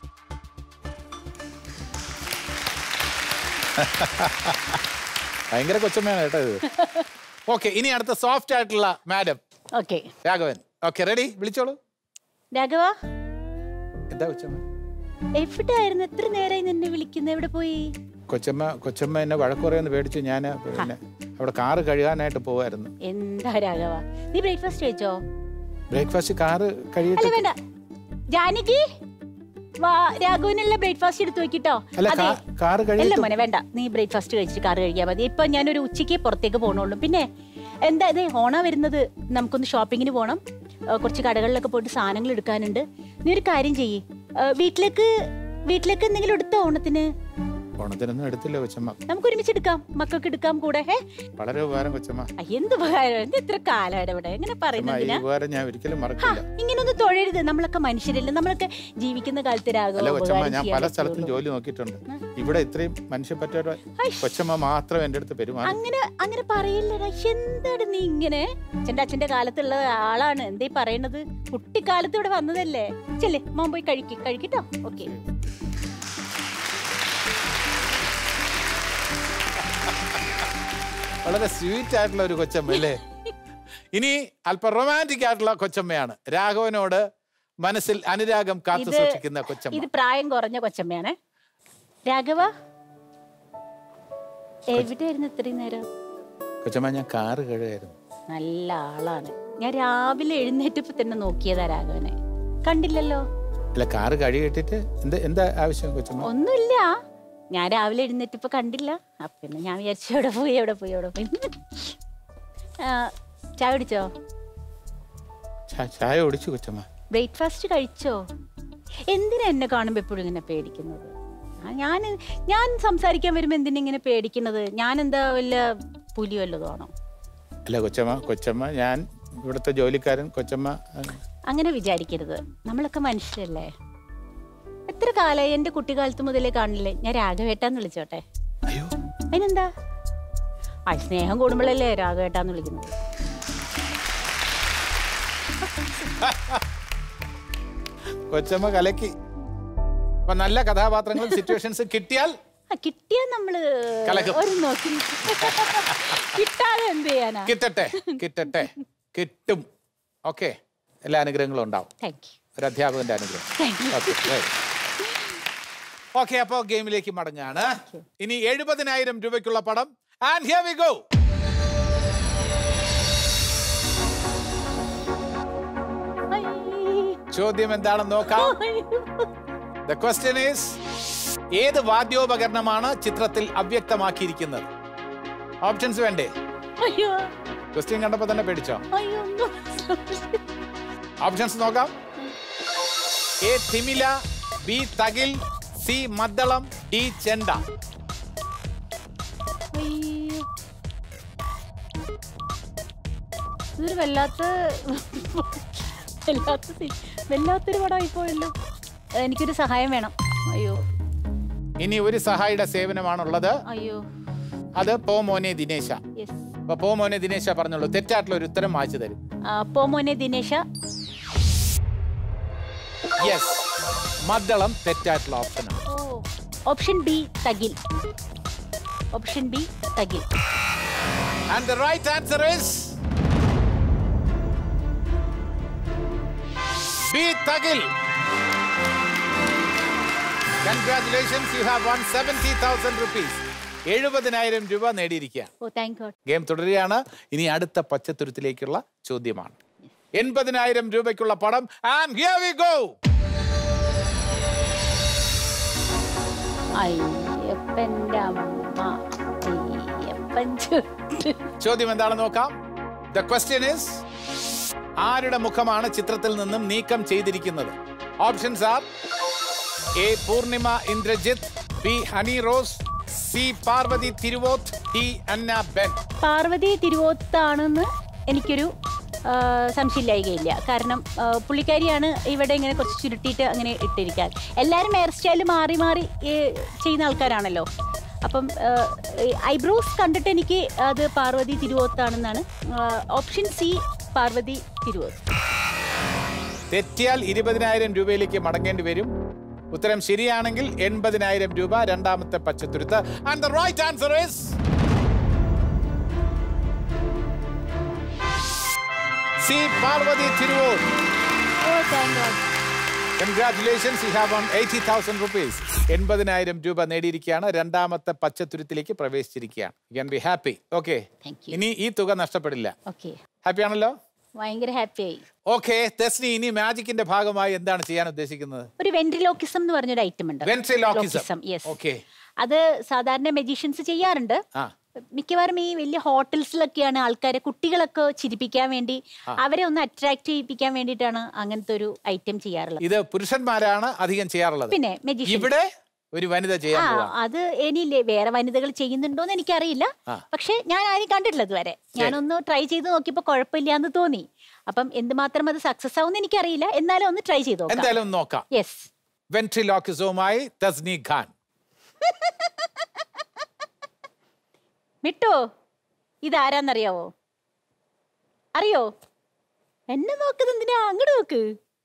ഭയങ്കര കൊച്ചമ്മയാണ് കേട്ടോ ഇത് ഓക്കെ ഇനി അടുത്ത സോഫ്റ്റ് ആയിട്ടുള്ള madam okay Raghavan okay ready വിളിച്ചോളൂ രാഘവ എന്താ കൊച്ചമ്മ എവിടെയായിരുന്നു എത്ര നേരമായി നിന്നെ വിളിക്കുന്നത് എവിടെ പോയി കൊച്ചമ്മ കൊച്ചമ്മ എന്നെ വഴക്കുറയെന്ന് പേടിച്ച് ഞാൻ പിന്നെ അവിടെ കാറ് കഴുകാനായിട്ട് പോവായിരുന്നു എന്താ രാഘവ നീ ബ്രേക്ക്ഫാസ്റ്റ് കഴിച്ചോ ബ്രേക്ക്ഫാസ്റ്റ് കാറ് അല്ല കഴിയിട്ട് വേണ്ട ജാനകി വാ രാഘവനുള്ള ബ്രേക്ക്ഫാസ്റ്റ് എടുത്ത് വെക്കിട്ടോ അല്ല അതെ കാ- കാറ് അല്ല കഴിയിട്ട് മോനെ വേണ്ട നീ ബ്രേക്ക്ഫാസ്റ്റ് കഴിച്ചിട്ട് കാറ് കഴിക്കാൻ മതി ഇപ്പൊ ഞാനൊരു ഉച്ചയ്ക്ക് പുറത്തേക്ക് പോകണുള്ളൂ പിന്നെ എന്താ ഇതേ ഓണ വരുന്നത് നമുക്കൊന്ന് ഷോപ്പിങ്ങിന് പോകണം ആ, കുറച്ച് കടകളിലൊക്കെ പോയിട്ട് സാധനങ്ങൾ എടുക്കാനുണ്ട് നീ ഒരു കാര്യം ചെയ്യ് ആ, വീട്ടിലേക്ക് വീട്ടിലേക്ക് എന്തെങ്കിലും എടുത്തോ ഓണത്തിന് ഓണത്തിനൊന്നും എടുത്തില്ല കൊച്ചമ്മ നമുക്ക് ഒരുമിച്ച് എടുക്കാം മക്കൾക്ക് എടുക്കാം കൂടെ ഹേ വളരെ ഉപകാരം കൊച്ചമ്മ ആ, എന്ത് ഉപകാരം എന്ത് ഇത്ര കാലമാണ് ഇവിടെ എങ്ങനെ കൊച്ചമ്മ, ഈ പറയുന്നതിനാ ഉപകാരം ഞാൻ ഒരിക്കലും ഹാ, മറക്കില്ല ഇങ്ങനൊന്നും തൊഴരുത് നമ്മളൊക്കെ മനുഷ്യരല്ലേ നമ്മളൊക്കെ ജീവിക്കുന്ന കാലത്ത് രാഘവ അല്ല കൊച്ചമ്മ ഉപകാരം ഞാൻ ചെയ്യാൻ പല സ്ഥലത്തും പറ്റുള്ളൂ. ജോലി നോക്കിയിട്ടുണ്ട് ഇവിടെ ഇത്രയും മനുഷ്യപ്പറ്റ കൊച്ചമ്മ മാത്രം എൻ്റെ അടുത്ത് പെരുമാറി അങ്ങനെ അങ്ങനെ പറയില്ലടാ എന്താണ് നീ ഇങ്ങനെ അച്ഛന്റെ അച്ഛന്റെ കാലത്തുള്ള ആളാണ് എന്തേ പറയണത് കുട്ടിക്കാലത്ത് ഇവിടെ വന്നതല്ലേ ചെല്ലേ മോൻ പോയി കഴിക്ക് കഴിക്കട്ടോ ഓക്കെ വളരെ സ്വീറ്റ് ആയിട്ടുള്ള ഒരു കൊച്ചമ്മ അല്ലേ ഇനി അല്പം റൊമാൻറ്റിക് ആയിട്ടുള്ള കൊച്ചമ്മയാണ് രാഘവനോട് മനസ്സിൽ അനുരാഗം കാത്തു ഇത് സൂക്ഷിക്കുന്ന ഇത് കൊച്ചമ്മ പ്രായം കുറഞ്ഞ കൊച്ചമ്മയാണ് രാഘവ എവിടെയായിരുന്നു ഇത്രയും നേരം കൊച്ചമ്മ ഞാൻ കാറ് കഴുകായിരുന്നു നല്ല ആളാണ് ഞാൻ രാവിലെ എഴുന്നേറ്റപ്പോ തന്നെ നോക്കിയതാ രാഘവനെ കണ്ടില്ലല്ലോ അല്ല കാറ് കഴുകിയിട്ടിട്ട് എന്താ എന്താ ആവശ്യം കൊച്ചമ്മ ഒന്നുമില്ല ഞാൻ രാവിലെ എഴുന്നേറ്റപ്പോ കണ്ടില്ല അപ്പൊ പിന്നെ ഞാൻ വിചാരിച്ചു എവിടെ പോയി എവിടെ പോയി എവിടെ പോയി ആ, ചായ കുടിച്ചോ ചാ- ചായ ഒടിച്ചു കൊച്ചമ്മ ബ്രേക്ക്ഫാസ്റ്റ് കഴിച്ചോ എന്തിനാ എന്നെ കാണുമ്പോ എപ്പോഴും ഇങ്ങനെ പേടിക്കുന്നത് ആ, ഞാൻ ഞാൻ സംസാരിക്കാൻ വരുമ്പോ എന്തിനാ ഇങ്ങനെ പേടിക്കുന്നത് ഞാൻ എന്താ വല്ല പുലി വല്ലതുമാണോ അല്ല കൊച്ചമ്മ കൊച്ചമ്മ ഞാൻ ഇവിടുത്തെ ജോലിക്കാരൻ കൊച്ചമ്മ അഹ്, അങ്ങനെ വിചാരിക്കരുത് നമ്മളൊക്കെ മനുഷ്യരല്ലേ എത്ര കാലമായി എന്റെ കുട്ടിക്കാലത്ത് മുതലേ കാണില്ലേ ഞാൻ രാഘവേട്ടാന്ന് വിളിച്ചോട്ടെ അയ്യോ അതിനെന്താ ആ സ്നേഹം കൂടുമ്പോഴല്ലേ രാഘവേട്ടാന്ന് വിളിക്കുന്നത് കൊച്ചമ്മ കലക്കി അപ്പൊ നല്ല കഥാപാത്രങ്ങളും സിറ്റുവേഷൻസ് കിട്ടിയാൽ ആ കിട്ടിയാ നമ്മള് കലക്കും. ഒരു നോക്കി കിട്ടാതെ എന്ത് ചെയ്യാനാ കിട്ടട്ടെ കിട്ടട്ടെ കിട്ടും ഓക്കെ എല്ലാ അനുഗ്രഹങ്ങളും ഉണ്ടാവും താങ്ക് യു ഒരു അധ്യാപകന്റെ അനുഗ്രഹം താങ്ക് യു ഓക്കെ അപ്പോ ഗെയിമിലേക്ക് മടങ്ങാണ് ഇനി എഴുപതിനായിരം രൂപയ്ക്കുള്ള പടം ആൻഡ് ഹിയർ വി ഗോ ചോദ്യം എന്താണെന്ന് നോക്കാം ദ ക്വസ്റ്റ്യൻ ഈസ് ഏത് വാദ്യോപകരണമാണ് ചിത്രത്തിൽ അവ്യക്തമാക്കിയിരിക്കുന്നത് ഓപ്ഷൻസ് വേണ്ടേ അയ്യോ ക്വസ്റ്റ്യൻ കണ്ടപ്പോ തന്നെ പേടിച്ചോ അയ്യോ ഒന്നും ഓപ്ഷൻസ് നോക്കാം എ തിമില ബി തകിൽ സി മദ്ദളം ഡി ചെണ്ട അയ്യോ. ഇതൊരു വല്ലാത്ത വല്ലാത്ത സി- വല്ലാത്തൊരു പടമായി പോയല്ലോ എനിക്കൊരു സഹായം വേണം അയ്യോ ഇനി ഒരു സഹായിയുടെ സേവനമാണുള്ളത് അയ്യോ അത് പോ മോനെ ദിനേശ യെസ് അപ്പൊ പോ മോനെ ദിനേശ പറഞ്ഞോളൂ തെറ്റായിട്ടുള്ള ഒരു ഉത്തരം വായിച്ചു തരും പോ മോനെ ദിനേശ യെസ് മദ്ദളം തെറ്റായിട്ടുള്ള ഓപ്ഷനാണ് ഓ ഓപ്ഷൻ ബി തകിൽ ഓപ്ഷൻ ബി തകിൽ and the right answer is B തകിൽ congratulations you have won seventy thousand rupees എഴുപതിനായിരം രൂപ നേടിയിരിക്കുകയാണ് ഓ താങ്ക് ഗോഡ് ഗെയിം തുടരുകയാണ് ഇനി അടുത്ത പച്ചത്തുരുത്തിലേക്കുള്ള ചോദ്യമാണ് എൺപതിനായിരം രൂപയ്ക്കുള്ള പടം ആൻഡ് ഹിയർ വി ഗോ അയ്യോ അയ്യപ്പന്റെ അമ്മ അയ്യപ്പൻ ചുട്ട് ചോദ്യം എന്താണെന്ന് നോക്കാം ദ ക്വസ്റ്റ്യൻ ഇസ് ആരുടെ മുഖമാണ് ചിത്രത്തിൽ നിന്നും നീക്കം ചെയ്തിരിക്കുന്നത് options are A Poornima Indrajith B Honey Rose C Parvathy Thiruvothu D Anna Ben Parvathy തിരുവോത്താണെന്ന് എനിക്കൊരു ആ, സംശയമില്ലായികയില്ല കാരണം ആ, പുള്ളിക്കാരിയാണ് ഇവിടെ ഇങ്ങനെ കുറച്ച് ചുരുട്ടിയിട്ട് അങ്ങനെ ഇട്ടിരിക്കാൻ എല്ലാവരും ഹെയർ സ്റ്റൈൽ മാറി മാറി ഏ, ചെയ്യുന്ന ആൾക്കാരാണല്ലോ അപ്പം ഐബ്രോസ് കണ്ടിട്ട് എനിക്ക് അത് പാർവതി തിരുവോത്താണെന്നാണ് ഓപ്ഷൻ സി പാർവതി തിരുവോത്ത് തെറ്റിയാൽ ഇരുപതിനായിരം രൂപയിലേക്ക് മടങ്ങേണ്ടി വരും ഉത്തരം ശരിയാണെങ്കിൽ എൺപതിനായിരം രൂപ രണ്ടാമത്തെ പച്ചത്തുരുത്ത് and the right answer is C Parvathy Thiruvothu oh thank god congratulations you have won eighty thousand rupees എൺപതിനായിരം രൂപ നേടിയിരിക്കുകയാണ് രണ്ടാമത്തെ പച്ചത്തുരുത്തിലേക്ക് പ്രവേശിച്ചിരിക്കുകയാണ് you can be happy okay Thank you. ഇനി ഈ തുക നഷ്ടപ്പെടില്ല ഓക്കെ ഹാപ്പി ആണല്ലോ ഭയങ്കര ഹാപ്പിയായി ഓക്കെ തെസ്നി ഇനി മാജിക്കിന്റെ ഭാഗമായി എന്താണ് ചെയ്യാൻ ഉദ്ദേശിക്കുന്നത് ഒരു വെൻട്രിലോക്കിസം എന്ന് പറഞ്ഞൊരു ഐറ്റം ഉണ്ട് Ventriloquism. Yes Okay. അത് സാധാരണ മെജീഷ്യൻസ് ചെയ്യാറുണ്ട് ആ മിക്കവാറും ഈ വലിയ ഹോട്ടൽസിലൊക്കെയാണ് ആൾക്കാരെ കുട്ടികളൊക്കെ ചിരിപ്പിക്കാൻ വേണ്ടി അവരെ ഒന്ന് അട്രാക്ട് ചെയ്യിപ്പിക്കാൻ വേണ്ടിയിട്ടാണ് അങ്ങനത്തെ ഒരു ഐറ്റം ചെയ്യാറുള്ളത് ഇത് പുരുഷന്മാരാണ് അധികം ചെയ്യാറുള്ളത് പിന്നെ magicians. ഇവിടെ ഒരു വനിത ആ ചെയ്യാൻ പോവാ അത് ഇനിയില്ലേ വേറെ വനിതകൾ ചെയ്യുന്നുണ്ടോന്ന് എനിക്കറിയില്ല ആ. പക്ഷെ ഞാൻ ആരും കണ്ടിട്ടില്ല ഇതുവരെ ഞാനൊന്ന് ട്രൈ ചെയ്ത് നോക്കിയപ്പോ കുഴപ്പമില്ല എന്ന് തോന്നി അപ്പം എന്തുമാത്രം അത് സക്സസ് ആവും എനിക്കറിയില്ല എന്നാലും ഒന്ന് ട്രൈ ചെയ്ത് നോക്കാം എന്തായാലും ഒന്ന് നോക്കാം യെസ് വെൻട്രിലോക്കിസവുമായി തസ്നി ഖാൻ മിട്ടോ ഇതാരാന്നറിയാവോ അറിയോ എന്നെ നോക്കുന്നത് എന്തിനാ അങ്ങോട്ട് നോക്ക്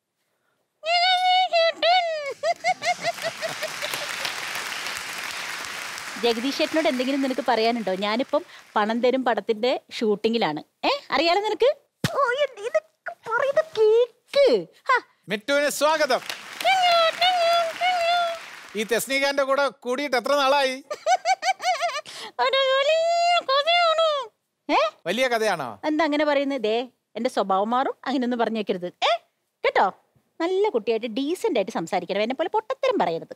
ജഗദീഷ് ചേട്ടനോട് എന്തെങ്കിലും നിനക്ക് പറയാനുണ്ടോ ഞാനിപ്പം പണം തരും പടത്തിന്റെ ഷൂട്ടിങ്ങിലാണ് ഏ അറിയാലോ നിനക്ക് ഓ, എന്ത് ഇതൊക്കെ പറയുന്ന കേക്ക് ഹാ. മിറ്റുവിന് സ്വാഗതം ഈ തസ്നി ഖാന്റെ കൂടെ കൂടിയിട്ട് എത്ര നാളായി ഒരു വലിയ കഥയാണ്. ഏ വലിയ കഥയാണോ എന്താ അങ്ങനെ പറയുന്നത് ദേ എന്റെ സ്വഭാവം മാറും അങ്ങനെയൊന്നും പറഞ്ഞു വെക്കരുത് ഏ കേട്ടോ നല്ല കുട്ടിയായിട്ട് ഡീസെന്റ് ആയിട്ട് സംസാരിക്കണം എന്നെ പോലെ പൊട്ടത്തരം പറയരുത്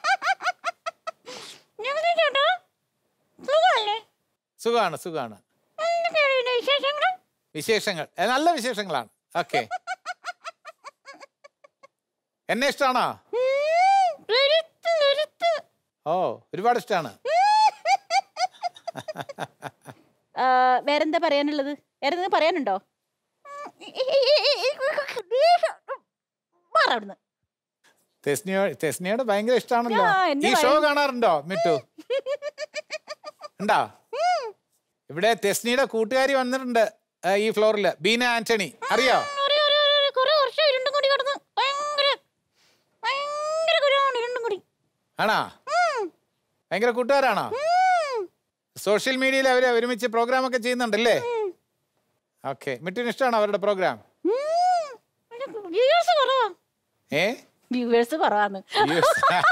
ഞങ്ങളെ ചേട്ടാ, സുഖമല്ലേ? സുഖമാണ് സുഖമാണ് എന്തൊക്കെയാണ് ഇതിന്റെ വിശേഷങ്ങള്? വിശേഷങ്ങൾ ഏ, നല്ല വിശേഷങ്ങളാണ് ഓക്കെ എന്നെ ഇഷ്ടമാണോ ഉം, വെറുത്ത്, വെറുത്ത്. ഓ ഒരുപാട് ഇഷ്ടമാണ് ആ, വേറെന്താ പറയാനുള്ളത് വേറെ എന്തെങ്കിലും പറയാനുണ്ടോ മാറ് അവിടുന്ന്. തെസ്നിയോ തെസ്നിയോട് ഭയങ്കര ഇഷ്ടമാണല്ലോ ആ, എന്നെ ഈ ഷോ ഭയ- കാണാറുണ്ടോ മിട്ടു ഉണ്ടോ ഇവിടെ തെസ്നിയുടെ കൂട്ടുകാരി വന്നിട്ടുണ്ട് ഏ, ഈ ഫ്ലോറിൽ ബീന ആന്റണി അറിയോ അറിയാം, അറിയാം, അറിയാം. കുറെ വർഷം ഇരുണ്ടും കൂടി കിടന്ന് ഭയങ്കര ഭയങ്കര കുരുവാണ് ഇരുണ്ടും കൂടി ആണോ ഭയങ്കര കൂട്ടുകാരാണോ സോഷ്യൽ മീഡിയയിൽ അവര് ഒരുമിച്ച് പ്രോഗ്രാം ഒക്കെ ചെയ്യുന്നുണ്ടല്ലേ ഓക്കെ മിട്ടുവിന് ഇഷ്ടമാണോ അവരുടെ പ്രോഗ്രാം വ്യൂവേഴ്സ് കുറവാ ഏ വ്യൂവേഴ്സ് കുറവാന്ന് Yes.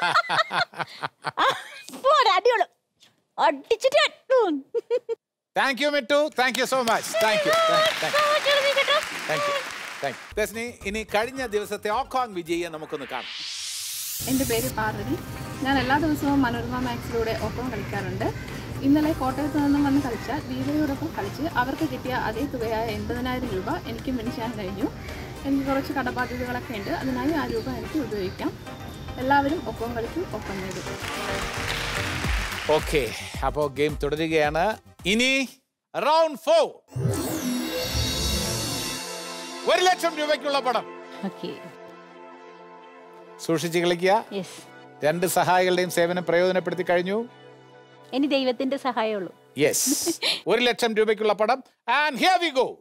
പോരാ അടിയോളൂ അടിച്ചിട്ട് അട്ടും. താങ്ക് യു മിട്ടു thank you so much thank you thank you thank you thank you Thesni ഇനി കഴിഞ്ഞ ദിവസത്തെ ഓക്കോങ് വിജയിയെ നമുക്കൊന്ന് കാണാം എൻ്റെ പേര് പാർവതി ഞാൻ എല്ലാ ദിവസവും മനോരമ മാക്സിലൂടെ ഒപ്പം കളിക്കാറുണ്ട് ഇന്നലെ കോട്ടയത്ത് നിന്നും വന്ന് കളിച്ച ദീപയോടൊപ്പം കളിച്ച് അവർക്ക് കിട്ടിയ അതേ തുകയായ എൺപതിനായിരം രൂപ എനിക്കും വിനിച്ചാൻ കഴിഞ്ഞു എനിക്ക് കുറച്ച് കടബാധ്യതകളൊക്കെ ഉണ്ട് അതിനായി ആ രൂപ എനിക്ക് ഉപയോഗിക്കാം എല്ലാവരും ഒപ്പം കളിച്ചു ഒപ്പം നേടും ഓക്കെ അപ്പോ ഗെയിം തുടരുകയാണ് ഇനി റൗണ്ട് ഫോർ ഒരു ലക്ഷം രൂപയ്ക്കുള്ള പണം ഓക്കെ സൂക്ഷിച്ച് കളിക്കുക യെസ് രണ്ട് സഹായികളുടെയും സേവനം പ്രയോജനപ്പെടുത്തി കഴിഞ്ഞു ഇനി ദൈവത്തിന്റെ സഹായമുള്ളൂ യെസ് ഒരു ലക്ഷം രൂപയ്ക്കുള്ള പണം ആൻഡ് ഹിയർ വി ഗോ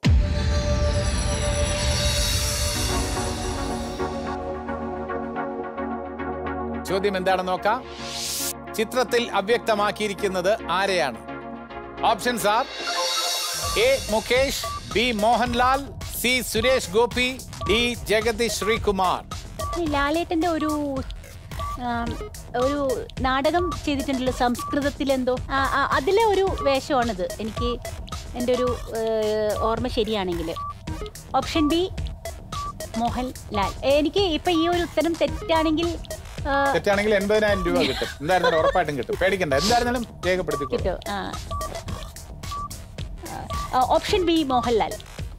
ചോദ്യം എന്താണെന്ന് നോക്കാം ചിത്രത്തിൽ അവ്യക്തമാക്കിയിരിക്കുന്നത് ആരെയാണ് options are A Mukesh B Mohanlal C Suresh Gopi D Jagathy Sreekumar ഈ ലാലേട്ടന്റെ ഒരു ആം, ഒരു നാടകം ചെയ്തിട്ടുണ്ടല്ലോ സംസ്കൃതത്തിൽ എന്തോ ആ, ആ, അതിലെ ഒരു വേഷമാണിത് എനിക്ക് എൻ്റെ ഒരു ഏഹ്, ഓർമ്മ ശരിയാണെങ്കിൽ ഓപ്ഷൻ ബി മോഹൻലാൽ എനിക്ക് ഇപ്പൊ ഈ ഒരു ഉത്തരം തെറ്റാണെങ്കിൽ തെറ്റാണെങ്കിൽ എൺപതിനായിരം രൂപ കിട്ടും എന്തായിരുന്നാലും ഉറപ്പായിട്ടും കിട്ടും പേടിക്കണ്ട എന്തായിരുന്നാലും രേഖപ്പെടുത്തിക്കോ കിട്ടോ ആ ഓപ്ഷൻ ബി മോഹൻലാൽ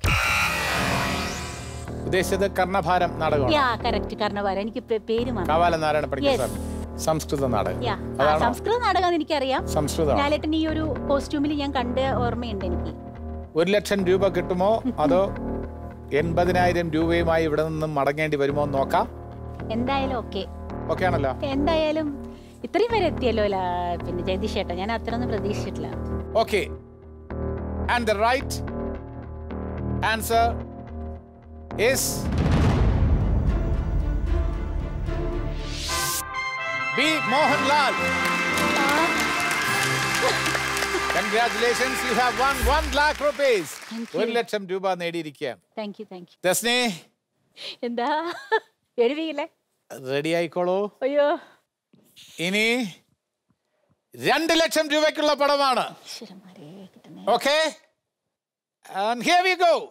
ഉദ്ദേശിച്ചത് കർണഭാരം നാടകമാണ് യാ കറക്റ്റ് കർണഭാരം എനിക്ക് പേ- പേര് മറന്നു കാവാല നാരായണ പണിക്കർ Yes. സാർ സംസ്കൃത നാടകം യാ ആ, അതാണോ സംസ്കൃത നാടകം എനിക്കറിയാം സംസ്കൃതമാണ് ലാലേട്ടൻ ഈ ഒരു കോസ്റ്റ്യൂമിൽ ഞാൻ കണ്ട ഓർമ്മയുണ്ട് എനിക്ക് ഒരു ലക്ഷം രൂപ കിട്ടുമോ അതോ എൺപതിനായിരം രൂപയുമായി ഇവിടെ നിന്നും മടങ്ങേണ്ടി വരുമോ എന്ന് നോക്കാം എന്തായാലും ഓക്കെ ഓക്കെ ആണല്ലോ എന്തായാലും ഇത്രയും വരെ എത്തിയല്ലോ ലാ- പിന്നെ ജഗദീഷ് ചേട്ടാ ഞാൻ അത്രയൊന്നും പ്രതീക്ഷിച്ചിട്ടില്ല okay and the right answer is B Mohanlal congratulations you have won one lakh rupees Thank you. ഒരു ലക്ഷം രൂപ നേടിയിരിക്കുകയാണ് താങ്ക് യു താങ്ക് യു ദസ്നെ എന്താ എഴുതിയില്ലേ റെഡി ആയിക്കോളൂ അയ്യോ ഇനി രണ്ട് ലക്ഷം രൂപയ്ക്കുള്ള പടമാണ് ഈശ്വരന്മാരെ കിട്ടുന്നേ okay and here we go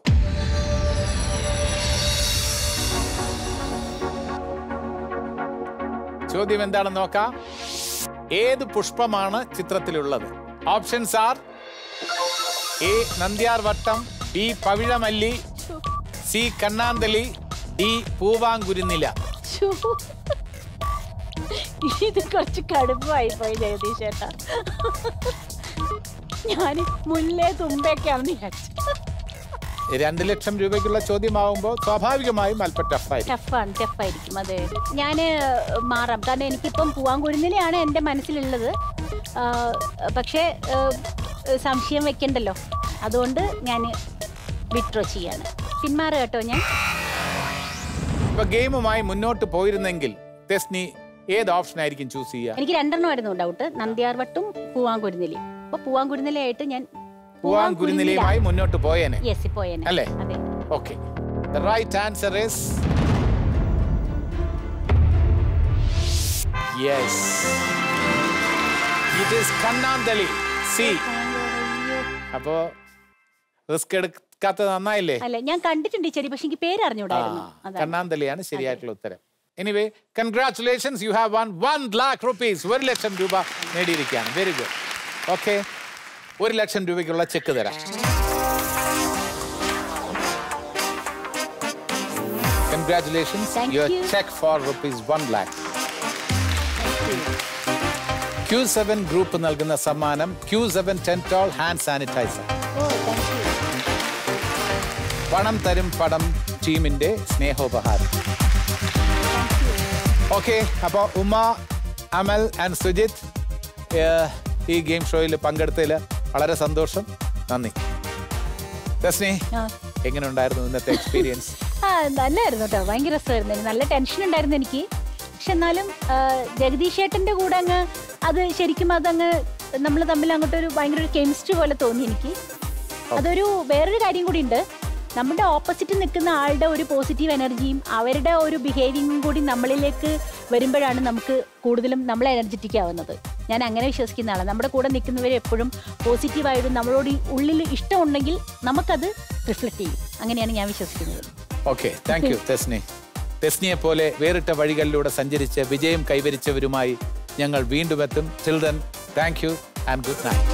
ചോദ്യം എന്താണെന്ന് നോക്കാം ഏത് പുഷ്പമാണ് ചിത്രത്തിലുള്ളത് ഓപ്ഷൻസ് ആർ എ നന്ദ്യാർ വട്ടം ബി പവിഴമല്ലി സി കണ്ണാന്തലി ഡി പൂവാങ്കുരുന്നില ശ്ശോ. ഇത് കുറച്ച് കടുപ്പമായി പോയി ജഗദീഷ് ചേട്ടാ ഞാൻ മുല്ലേ തുമ്പയൊക്കെയാണെന്ന് വിചാരിച്ചു രണ്ട് ലക്ഷം രൂപയ്ക്കുള്ള ചോദ്യമാവുമ്പോൾ സ്വാഭാവികമായും അല്പം ടഫായിരിക്കും ടഫാണ് ടഫായിരിക്കും അതെ ഞാൻ മാറാം കാരണം എനിക്കിപ്പം പൂവാങ്കുരുന്നിലാണ് എൻ്റെ മനസ്സിലുള്ളത് ആ, പക്ഷേ ആ, സംശയം വെക്കണ്ടല്ലോ അതുകൊണ്ട് ഞാൻ വിഡ്രോ ചെയ്യാണ് പിന്മാറുക കേട്ടോ ഞാൻ ഇപ്പൊ ഗെയിമുമായി മുന്നോട്ട് പോയിരുന്നെങ്കിൽ തെസ്നി ഏത് ഓപ്ഷൻ ആയിരിക്കും ചൂസ് ചെയ്യുക എനിക്ക് രണ്ടെണ്ണമായിരുന്നു ഡൗട്ട് നന്ദിയാർവട്ടും പൂവാങ്കുരുന്നിലി അപ്പൊ പൂവാങ്കുരുന്നിലയായിട്ട് ഞാൻ പൂവാങ്കുരുന്നിലയുമായി മുന്നോട്ട് പോയേനെ യെസ് പോയേനെ അല്ലേ? അതെ okay the right answer is yes it is കണ്ണാന്തളി സി അപ്പോ റിസ്ക് എടുക്കാത്തത് നന്നായില്ലേ അല്ല ഞാൻ കണ്ടിട്ടുണ്ട് ഈ ചെടി പക്ഷെ എനിക്ക് പേര് അറിഞ്ഞൂടായിരുന്നു ആ, അതാണ് കണ്ണാന്തളിയാണ് ശരിയായിട്ടുള്ള ഉത്തരം anyway congratulations you have won one lakh rupees ഒരു ലക്ഷം രൂപ നേടിയിരിക്കുകയാണ് വെരി ഗുഡ് ഓക്കെ ഒരു ലക്ഷം രൂപയ്ക്കുള്ള ചെക്ക് തരാം congratulations Thank your you. Cheque for rupees one lakh Q seven group നൽകുന്ന സമ്മാനം ക്യൂ സെവൻ ടെൻറ്റോൾ hand sanitiser oh thank you പണം തരും പടം ടീമിന്റെ സ്നേഹോപഹാരം ഓക്കെ അപ്പോൾ ഉമ്മ അമൽ ആൻഡ് സുജിത് ഏഹ്, ഈ ഗെയിം ഷോയിൽ പങ്കെടുത്തതിൽ വളരെ സന്തോഷം നന്ദി രശ്നി ആ. എങ്ങനെ ഉണ്ടായിരുന്നു ഇന്നത്തെ എക്സ്പീരിയൻസ് ആ നല്ലായിരുന്നു കേട്ടോ ഭയങ്കര രസമായിരുന്നു എനിക്ക് നല്ല ടെൻഷൻ ഉണ്ടായിരുന്നു എനിക്ക് പക്ഷെ എന്നാലും ആ, ജഗദീഷ് ഏട്ടൻ്റെ കൂടെ അങ്ങ് അത് ശരിക്കും അതങ്ങ് നമ്മൾ തമ്മിൽ അങ്ങോട്ട് ഒരു ഭയങ്കര ഒരു കെമിസ്ട്രി പോലെ തോന്നി എനിക്ക് അതൊരു വേറൊരു കാര്യം കൂടി ഉണ്ട് നമ്മുടെ ഓപ്പോസിറ്റ് നിൽക്കുന്ന ആളുടെ ഒരു പോസിറ്റീവ് എനർജിയും അവരുടെ ഒരു ബിഹേവിയറും കൂടി നമ്മളിലേക്ക് വരുമ്പോഴാണ് നമുക്ക് കൂടുതലും നമ്മൾ എനർജറ്റിക് ആവുന്നത് ഞാൻ അങ്ങനെ വിശ്വസിക്കുന്ന ആളാണ് നമ്മുടെ കൂടെ നിൽക്കുന്നവർ എപ്പോഴും പോസിറ്റീവായിട്ടും നമ്മളോട് ഈ ഉള്ളിൽ ഇഷ്ടമുണ്ടെങ്കിൽ നമുക്കത് റിഫ്ലക്ട് ചെയ്യും അങ്ങനെയാണ് ഞാൻ വിശ്വസിക്കുന്നത് ഓക്കെ താങ്ക് യു തെസ്നി തെസ്നിയെ പോലെ വേറിട്ട വഴികളിലൂടെ സഞ്ചരിച്ച് വിജയം കൈവരിച്ചവരുമായി ഞങ്ങൾ വീണ്ടും എത്തും children thank you and good night